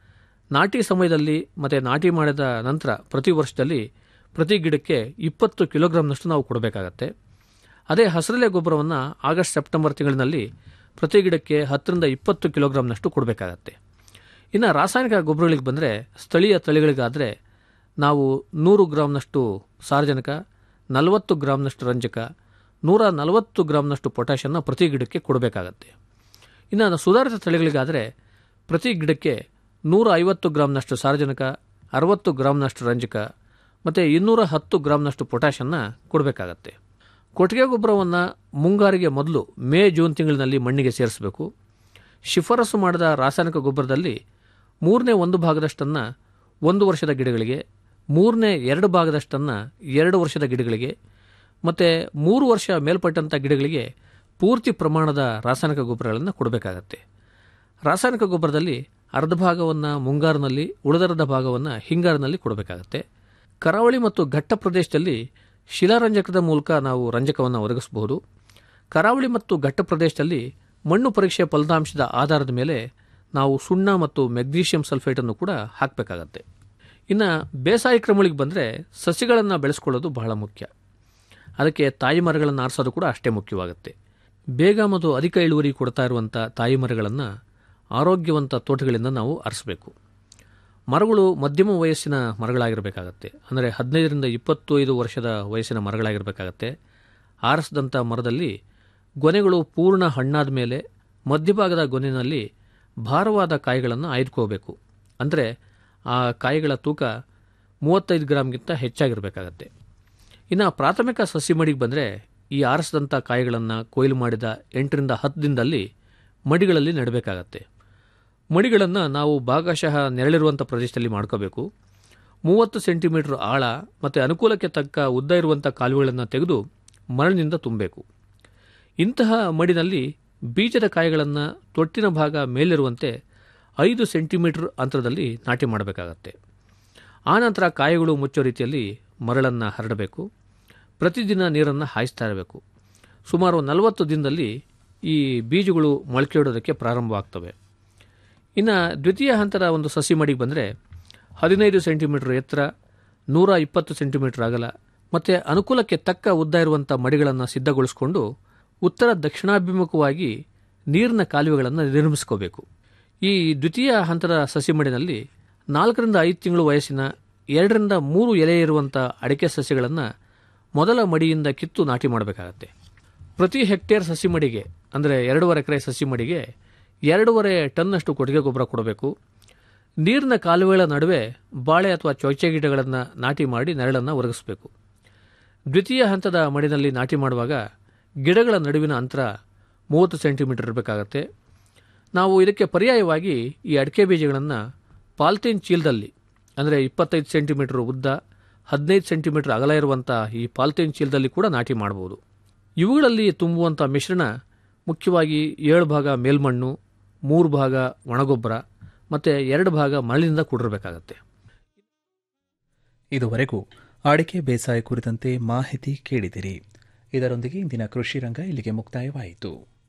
ನಾಟಿ ಸಮಯದಲ್ಲಿ ಮತ್ತು ನಾಟಿ ಮಾಡಿದ ನಂತರ ಪ್ರತಿ ವರ್ಷದಲ್ಲಿ ಪ್ರತಿ ಗಿಡಕ್ಕೆ ಇಪ್ಪತ್ತು ಕಿಲೋಗ್ರಾಂನಷ್ಟು ನಾವು ಕೊಡಬೇಕಾಗತ್ತೆ ಅದೇ ಹಸಿರೆಲೆ ಗೊಬ್ಬರವನ್ನು ಆಗಸ್ಟ್ ಸೆಪ್ಟೆಂಬರ್ ತಿಂಗಳಿನಲ್ಲಿ ಪ್ರತಿ ಗಿಡಕ್ಕೆ ಹತ್ತರಿಂದ ಇಪ್ಪತ್ತು ಕಿಲೋಗ್ರಾಂನಷ್ಟು ಕೊಡಬೇಕಾಗತ್ತೆ ಇನ್ನು ರಾಸಾಯನಿಕ ಗೊಬ್ಬರಗಳಿಗೆ ಬಂದರೆ ಸ್ಥಳೀಯ ತಳಿಗಳಿಗಾದರೆ ನಾವು ನೂರು ಗ್ರಾಂನಷ್ಟು ಸಾರಜನಕ ನಲವತ್ತು ಗ್ರಾಂನಷ್ಟು ರಂಜಕ ನೂರ ನಲವತ್ತು ಗ್ರಾಂನಷ್ಟು ಪೊಟ್ಯಾಷನ್ನು ಪ್ರತಿ ಗಿಡಕ್ಕೆ ಕೊಡಬೇಕಾಗತ್ತೆ ಇನ್ನು ಸುಧಾರಿತ ತಳಿಗಳಿಗಾದರೆ ಪ್ರತಿ ಗಿಡಕ್ಕೆ ನೂರ ಐವತ್ತು ಗ್ರಾಂನಷ್ಟು ಸಾರಜನಕ ಅರವತ್ತು ಗ್ರಾಂನಷ್ಟು ರಂಜಕ ಮತ್ತು ಇನ್ನೂರ ಹತ್ತು ಗ್ರಾಂನಷ್ಟು ಪೊಟ್ಯಾಷನ್ನು ಕೊಡಬೇಕಾಗತ್ತೆ ಕೊಟ್ಟಿಗೆ ಗೊಬ್ಬರವನ್ನು ಮುಂಗಾರಿಗೆ ಮೊದಲು ಮೇ ಜೂನ್ ತಿಂಗಳಿನಲ್ಲಿ ಮಣ್ಣಿಗೆ ಸೇರಿಸಬೇಕು ಶಿಫಾರಸು ಮಾಡಿದ ರಾಸಾಯನಿಕ ಗೊಬ್ಬರದಲ್ಲಿ ಮೂರನೇ ಒಂದು ಭಾಗದಷ್ಟನ್ನು ಒಂದು ವರ್ಷದ ಗಿಡಗಳಿಗೆ ಮೂರನೇ ಎರಡು ಭಾಗದಷ್ಟನ್ನು ಎರಡು ವರ್ಷದ ಗಿಡಗಳಿಗೆ ಮತ್ತು ಮೂರು ವರ್ಷ ಮೇಲ್ಪಟ್ಟಂಥ ಗಿಡಗಳಿಗೆ ಪೂರ್ತಿ ಪ್ರಮಾಣದ ರಾಸಾಯನಿಕ ಗೊಬ್ಬರಗಳನ್ನು ಕೊಡಬೇಕಾಗತ್ತೆ ರಾಸಾಯನಿಕ ಗೊಬ್ಬರದಲ್ಲಿ ಅರ್ಧ ಭಾಗವನ್ನು ಮುಂಗಾರಿನಲ್ಲಿ ಉಳಿದರ್ಧ ಭಾಗವನ್ನು ಹಿಂಗಾರಿನಲ್ಲಿ ಕೊಡಬೇಕಾಗತ್ತೆ ಕರಾವಳಿ ಮತ್ತು ಘಟ್ಟ ಪ್ರದೇಶದಲ್ಲಿ ಶಿಲಾರಂಜಕದ ಮೂಲಕ ನಾವು ರಂಜಕವನ್ನು ಒದಗಿಸಬಹುದು ಕರಾವಳಿ ಮತ್ತು ಘಟ್ಟ ಪ್ರದೇಶದಲ್ಲಿ ಮಣ್ಣು ಪರೀಕ್ಷೆ ಫಲಿತಾಂಶದ ಆಧಾರದ ಮೇಲೆ ನಾವು ಸುಣ್ಣ ಮತ್ತು ಮೆಗ್ನೀಷಿಯಂ ಸಲ್ಫೇಟನ್ನು ಕೂಡ ಹಾಕಬೇಕಾಗತ್ತೆ ಇನ್ನು ಬೇಸಾಯ ಕ್ರಮಗಳಿಗೆ ಬಂದರೆ ಸಸಿಗಳನ್ನು ಬೆಳೆಸ್ಕೊಳ್ಳೋದು ಬಹಳ ಮುಖ್ಯ ಅದಕ್ಕೆ ತಾಯಿ ಮರಗಳನ್ನು ಆರಿಸೋದು ಕೂಡ ಅಷ್ಟೇ ಮುಖ್ಯವಾಗುತ್ತೆ ಬೇಗ ಮತ್ತು ಅಧಿಕ ಇಳುವರಿ ಕೊಡ್ತಾ ಇರುವಂಥ ತಾಯಿ ಮರಗಳನ್ನು ಆರೋಗ್ಯವಂತ ತೋಟಗಳಿಂದ ನಾವು ಆರಿಸಬೇಕು ಮರಗಳು ಮಧ್ಯಮ ವಯಸ್ಸಿನ ಮರಗಳಾಗಿರಬೇಕಾಗತ್ತೆ ಅಂದರೆ ಹದಿನೈದರಿಂದ ಇಪ್ಪತ್ತೈದು ವರ್ಷದ ವಯಸ್ಸಿನ ಮರಗಳಾಗಿರಬೇಕಾಗತ್ತೆ ಆರಿಸಿದಂಥ ಮರದಲ್ಲಿ ಗೊನೆಗಳು ಪೂರ್ಣ ಹಣ್ಣಾದ ಮೇಲೆ ಮಧ್ಯಭಾಗದ ಗೊನೆಯಲ್ಲಿ ಭಾರವಾದ ಕಾಯಿಗಳನ್ನು ಆಯ್ದುಕೋಬೇಕು ಅಂದರೆ ಆ ಕಾಯಿಗಳ ತೂಕ ಮೂವತ್ತೈದು ಗ್ರಾಮ್ಗಿಂತ ಹೆಚ್ಚಾಗಿರಬೇಕಾಗತ್ತೆ ಇನ್ನು ಪ್ರಾಥಮಿಕ ಸಸಿ ಮಡಿಗೆ ಬಂದರೆ ಈ ಆರಿಸಿದಂಥ ಕಾಯಿಗಳನ್ನು ಕೊಯ್ಲು ಮಾಡಿದ ಎಂಟರಿಂದ ಹತ್ತು ದಿನದಲ್ಲಿ ಮಡಿಗಳಲ್ಲಿ ನೆಡಬೇಕಾಗತ್ತೆ ಮಡಿಗಳನ್ನು ನಾವು ಭಾಗಶಃ ನೆರಳಿರುವಂಥ ಪ್ರದೇಶದಲ್ಲಿ ಮಾಡ್ಕೋಬೇಕು ಮೂವತ್ತು ಸೆಂಟಿಮೀಟರ್ ಆಳ ಮತ್ತು ಅನುಕೂಲಕ್ಕೆ ತಕ್ಕ ಉದ್ದ ಇರುವಂಥ ಕಾಲುವೆಗಳನ್ನು ತೆಗೆದು ಮರಳಿನಿಂದ ತುಂಬಬೇಕು ಇಂತಹ ಮಡಿನಲ್ಲಿ ಬೀಜದ ಕಾಯಿಗಳನ್ನು ತೊಟ್ಟಿನ ಭಾಗ ಮೇಲಿರುವಂತೆ ಐದು ಸೆಂಟಿಮೀಟರ್ ಅಂತರದಲ್ಲಿ ನಾಟಿ ಮಾಡಬೇಕಾಗತ್ತೆ ಆನಂತರ ಕಾಯಿಗಳು ಮುಚ್ಚೋ ರೀತಿಯಲ್ಲಿ ಮರಳನ್ನು ಹರಡಬೇಕು ಪ್ರತಿದಿನ ನೀರನ್ನು ಹಾಯಿಸ್ತಾ ಇರಬೇಕು ಸುಮಾರು ನಲವತ್ತು ದಿನದಲ್ಲಿ ಈ ಬೀಜಗಳು ಮೊಳಕೆಯೊಡೋದಕ್ಕೆ ಪ್ರಾರಂಭವಾಗ್ತವೆ ಇನ್ನು ದ್ವಿತೀಯ ಹಂತದ ಒಂದು ಸಸಿ ಮಡಿಗೆ ಬಂದರೆ ಹದಿನೈದು ಸೆಂಟಿಮೀಟರ್ ಎತ್ತರ ನೂರ ಇಪ್ಪತ್ತು ಸೆಂಟಿಮೀಟರ್ ಅಗಲ ಮತ್ತು ಅನುಕೂಲಕ್ಕೆ ತಕ್ಕ ಉದ್ದ ಇರುವಂಥ ಮಡಿಗಳನ್ನು ಸಿದ್ಧಗೊಳಿಸಿಕೊಂಡು ಉತ್ತರ ದಕ್ಷಿಣಾಭಿಮುಖವಾಗಿ ನೀರಿನ ಕಾಲುವೆಗಳನ್ನು ನಿರ್ಮಿಸ್ಕೋಬೇಕು ಈ ದ್ವಿತೀಯ ಹಂತದ ಸಸಿ ಮಡಿನಲ್ಲಿ ನಾಲ್ಕರಿಂದ ಐದು ತಿಂಗಳು ವಯಸ್ಸಿನ ಎರಡರಿಂದ ಮೂರು ಎಲೆ ಇರುವಂಥ ಅಡಿಕೆ ಸಸ್ಯಗಳನ್ನು ಮೊದಲ ಮಡಿಯಿಂದ ಕಿತ್ತು ನಾಟಿ ಮಾಡಬೇಕಾಗತ್ತೆ ಪ್ರತಿ ಹೆಕ್ಟೇರ್ ಸಸಿ ಮಡಿಗೆ ಅಂದರೆ ಎರಡೂವರೆ ಎಕರೆ ಸಸಿ ಮಡಿಗೆ ಎರಡೂವರೆ ಟನ್ನಷ್ಟು ಕೊಟ್ಟಿಗೆ ಗೊಬ್ಬರ ಕೊಡಬೇಕು ನೀರಿನ ಕಾಲುವೆಗಳ ನಡುವೆ ಬಾಳೆ ಅಥವಾ ಚೊಚ್ಚೆ ಗಿಡಗಳನ್ನು ನಾಟಿ ಮಾಡಿ ನೆರಳನ್ನು ಒದಗಿಸಬೇಕು ದ್ವಿತೀಯ ಹಂತದ ಮಡಿನಲ್ಲಿ ನಾಟಿ ಮಾಡುವಾಗ ಗಿಡಗಳ ನಡುವಿನ ಅಂತರ ಮೂವತ್ತು ಸೆಂಟಿಮೀಟರ್ ಇರಬೇಕಾಗತ್ತೆ ನಾವು ಇದಕ್ಕೆ ಪರ್ಯಾಯವಾಗಿ ಈ ಅಡಿಕೆ ಬೀಜಗಳನ್ನು ಪಾಲ್ತೀನ್ ಚೀಲದಲ್ಲಿ ಅಂದರೆ ಇಪ್ಪತ್ತೈದು ಸೆಂಟಿಮೀಟರ್ ಉದ್ದ ಹದಿನೈದು ಸೆಂಟಿಮೀಟರ್ ಅಗಲ ಇರುವಂಥ ಈ ಪಾಲ್ತೀನ್ ಚೀಲದಲ್ಲಿ ಕೂಡ ನಾಟಿ ಮಾಡಬಹುದು ಇವುಗಳಲ್ಲಿ ತುಂಬುವಂಥ ಮಿಶ್ರಣ ಮುಖ್ಯವಾಗಿ ಏಳು ಭಾಗ ಮೇಲ್ಮಣ್ಣು ಮೂರು ಭಾಗ ಒಣಗೊಬ್ಬರ ಮತ್ತು ಎರಡು ಭಾಗ ಮರಳಿನಿಂದ ಕೂಡಿರಬೇಕಾಗತ್ತೆ ಇದುವರೆಗೂ ಅಡಿಕೆ ಬೇಸಾಯ ಕುರಿತಂತೆ ಮಾಹಿತಿ ಕೇಳಿದಿರಿ ಇದರೊಂದಿಗೆ ಇಂದಿನ ಕೃಷಿ ರಂಗ ಇಲ್ಲಿಗೆ ಮುಕ್ತಾಯವಾಯಿತು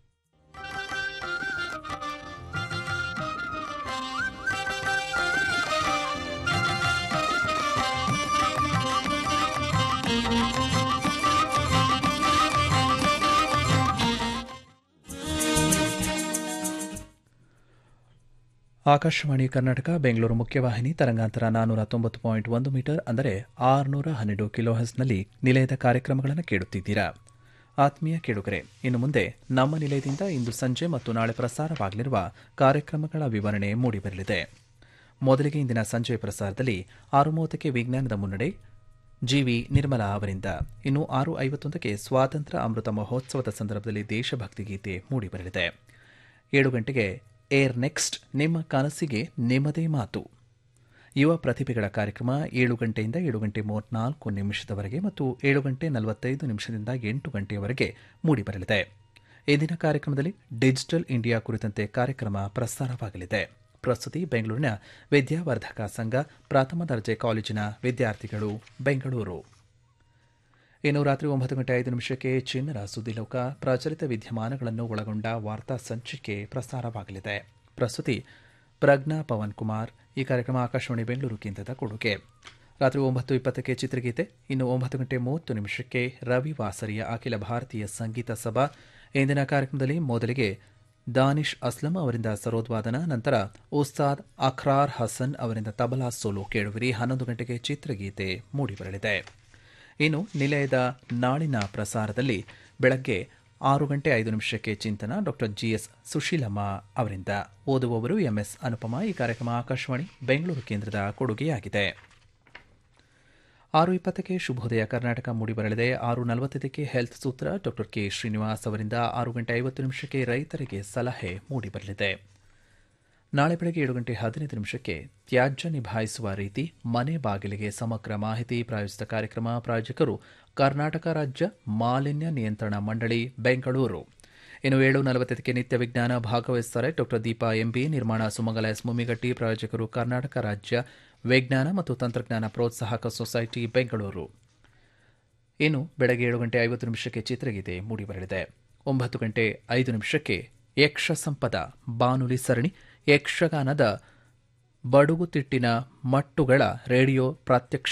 ಆಕಾಶವಾಣಿ ಕರ್ನಾಟಕ ಬೆಂಗಳೂರು ಮುಖ್ಯವಾಹಿನಿ ತರಂಗಾಂತರ ನಾನ್ನೂರ ತೊಂಬತ್ತು ಪಾಯಿಂಟ್ ಒಂದು ಮೀಟರ್ ಅಂದರೆ ಆರುನೂರ ಹನ್ನೆರಡು ಕಿಲೋಹರ್ಸ್ನಲ್ಲಿ ನಿಲಯದ ಕಾರ್ಯಕ್ರಮಗಳನ್ನು ಕೇಳುತ್ತಿದ್ದೀರಾ ಆತ್ಮೀಯ ಕೇಳುಗರೆ ಇನ್ನು ಮುಂದೆ ನಮ್ಮ ನಿಲಯದಿಂದ ಇಂದು ಸಂಜೆ ಮತ್ತು ನಾಳೆ ಪ್ರಸಾರವಾಗಲಿರುವ ಕಾರ್ಯಕ್ರಮಗಳ ವಿವರಣೆ ಮೂಡಿಬರಲಿದೆ ಮೊದಲಿಗೆ ಇಂದಿನ ಸಂಜೆ ಪ್ರಸಾರದಲ್ಲಿ ಆರು ಮೂವತ್ತಕ್ಕೆ ವಿಜ್ಞಾನದ ಮುನ್ನಡೆ ಜಿವಿ ನಿರ್ಮಲಾ ಅವರಿಂದ ಇನ್ನು ಆರು ಐವತ್ತೊಂದಕ್ಕೆ ಸ್ವಾತಂತ್ರ್ಯ ಅಮೃತ ಮಹೋತ್ಸವದ ಸಂದರ್ಭದಲ್ಲಿ ದೇಶಭಕ್ತಿ ಗೀತೆ ಮೂಡಿಬರಲಿದೆ ಏಳು ಗಂಟೆಗೆ ಏರ್ ನೆಕ್ಸ್ಟ್ ನಿಮ್ಮ ಕನಸಿಗೆ ನಿಮ್ಮದೇ ಮಾತು ಯುವ ಪ್ರತಿಭೆಗಳ ಕಾರ್ಯಕ್ರಮ ಏಳು ಗಂಟೆಯಿಂದ ಏಳು ಗಂಟೆ ಮೂವತ್ನಾಲ್ಕು ನಿಮಿಷದವರೆಗೆ ಮತ್ತು ಏಳು ಗಂಟೆ ನಲವತ್ತೈದು ನಿಮಿಷದಿಂದ ಎಂಟು ಗಂಟೆಯವರೆಗೆ ಮೂಡಿಬರಲಿದೆ ಇಂದಿನ ಕಾರ್ಯಕ್ರಮದಲ್ಲಿ ಡಿಜಿಟಲ್ ಇಂಡಿಯಾ ಕುರಿತಂತೆ ಕಾರ್ಯಕ್ರಮ ಪ್ರಸಾರವಾಗಲಿದೆ ಪ್ರಸ್ತುತಿ ಬೆಂಗಳೂರಿನ ವಿದ್ಯಾವರ್ಧಕ ಸಂಘ ಪ್ರಥಮ ದರ್ಜೆ ಕಾಲೇಜಿನ ವಿದ್ಯಾರ್ಥಿಗಳು ಬೆಂಗಳೂರು ಇನ್ನು ರಾತ್ರಿ ಒಂಬತ್ತು ಗಂಟೆ ಐದು ನಿಮಿಷಕ್ಕೆ ಚಿನ್ನರ ಸುದ್ದಿಲೋಕ ಪ್ರಚಲಿತ ವಿದ್ಯಮಾನಗಳನ್ನು ಒಳಗೊಂಡ ವಾರ್ತಾ ಸಂಚಿಕೆ ಪ್ರಸಾರವಾಗಲಿದೆ ಪ್ರಸ್ತುತಿ ಪ್ರಜ್ಞಾ ಪವನ್ ಕುಮಾರ್ ಈ ಕಾರ್ಯಕ್ರಮ ಆಕಾಶವಾಣಿ ಬೆಂಗಳೂರು ಕೇಂದ್ರದ ಕೊಡುಗೆ ರಾತ್ರಿ ಒಂಬತ್ತು ಇಪ್ಪತ್ತಕ್ಕೆ ಚಿತ್ರಗೀತೆ ಇನ್ನು ಒಂಬತ್ತು ಗಂಟೆ ಮೂವತ್ತು ನಿಮಿಷಕ್ಕೆ ರವಿ ವಾಸರಿಯ ಅಖಿಲ ಭಾರತೀಯ ಸಂಗೀತ ಸಭಾ ಇಂದಿನ ಕಾರ್ಯಕ್ರಮದಲ್ಲಿ ಮೊದಲಿಗೆ ದಾನಿಶ್ ಅಸ್ಲಂ ಅವರಿಂದ ಸರೋದ್ವಾದನ ನಂತರ ಉಸ್ತಾದ್ ಅಖ್ರಾರ್ ಹಸನ್ ಅವರಿಂದ ತಬಲಾ ಸೋಲು ಕೇಳುವಿರಿ ಹನ್ನೊಂದು ಗಂಟೆಗೆ ಚಿತ್ರಗೀತೆ ಮೂಡಿಬರಲಿದೆ ಇನ್ನು ನಿಲಯದ ನಾಳಿನ ಪ್ರಸಾರದಲ್ಲಿ ಬೆಳಗ್ಗೆ ಆರು ಗಂಟೆ ಐದು ನಿಮಿಷಕ್ಕೆ ಚಿಂತನ ಡಾಕ್ಟರ್ ಜಿಎಸ್ ಸುಶೀಲಮ್ಮ ಅವರಿಂದ ಓದುವವರು ಎಂಎಸ್ ಅನುಪಮ ಈ ಕಾರ್ಯಕ್ರಮ ಆಕಾಶವಾಣಿ ಬೆಂಗಳೂರು ಕೇಂದ್ರದ ಕೊಡುಗೆಯಾಗಿದೆ ಆರು ಇಪ್ಪತ್ತಕ್ಕೆ ಶುಭೋದಯ ಕರ್ನಾಟಕ ಮೂಡಿಬರಲಿದೆ ಆರು ನಲವತ್ತೈದಕ್ಕೆ ಹೆಲ್ತ್ ಸೂತ್ರ ಡಾಕ್ಟರ್ ಕೆ ಶ್ರೀನಿವಾಸ್ ಅವರಿಂದ ಆರು ಗಂಟೆ ಐವತ್ತು ನಿಮಿಷಕ್ಕೆ ರೈತರಿಗೆ ಸಲಹೆ ಮೂಡಿಬರಲಿದೆ ನಾಳೆ ಬೆಳಗ್ಗೆ ಏಳು ಗಂಟೆ ಹದಿನೈದು ನಿಮಿಷಕ್ಕೆ ತ್ಯಾಜ್ಯ ನಿಭಾಯಿಸುವ ರೀತಿ ಮನೆ ಬಾಗಿಲಿಗೆ ಸಮಗ್ರ ಮಾಹಿತಿ ಪ್ರಾಯೋಜಿತ ಕಾರ್ಯಕ್ರಮ ಪ್ರಾಯೋಜಕರು ಕರ್ನಾಟಕ ರಾಜ್ಯ ಮಾಲಿನ್ಯ ನಿಯಂತ್ರಣ ಮಂಡಳಿ ಬೆಂಗಳೂರು ಇನ್ನು ಏಳು ನಲವತ್ತೈದಕ್ಕೆ ನಿತ್ಯ ವಿಜ್ಞಾನ ಭಾಗವಹಿಸುತ್ತಾರೆ ಡಾಕ್ಟರ್ ದೀಪಾ ಎಂಬಿ ನಿರ್ಮಾಣ ಸುಮಂಗಲ ಎಸ್ ಮುಮ್ಮಿಗಟ್ಟಿ ಪ್ರಾಯೋಜಕರು ಕರ್ನಾಟಕ ರಾಜ್ಯ ವಿಜ್ಞಾನ ಮತ್ತು ತಂತ್ರಜ್ಞಾನ ಪ್ರೋತ್ಸಾಹಕ ಸೊಸೈಟಿ ಬೆಂಗಳೂರು ಇನ್ನು ಬೆಳಗ್ಗೆ ಏಳು ಗಂಟೆ ಐವತ್ತು ನಿಮಿಷಕ್ಕೆ ಚಿತ್ರಗೀತೆ ಮೂಡಿಬರಲಿದೆ ಒಂಬತ್ತು ಗಂಟೆ ಐದು ನಿಮಿಷಕ್ಕೆ ಯಕ್ಷ ಸಂಪದ ಬಾನುಲಿ ಸರಣಿ ಯಕ್ಷಗಾನದ ಬಡುಗುತಿಟ್ಟಿನ ಮಟ್ಟುಗಳ ರೇಡಿಯೋ ಪ್ರಾತ್ಯಕ್ಷ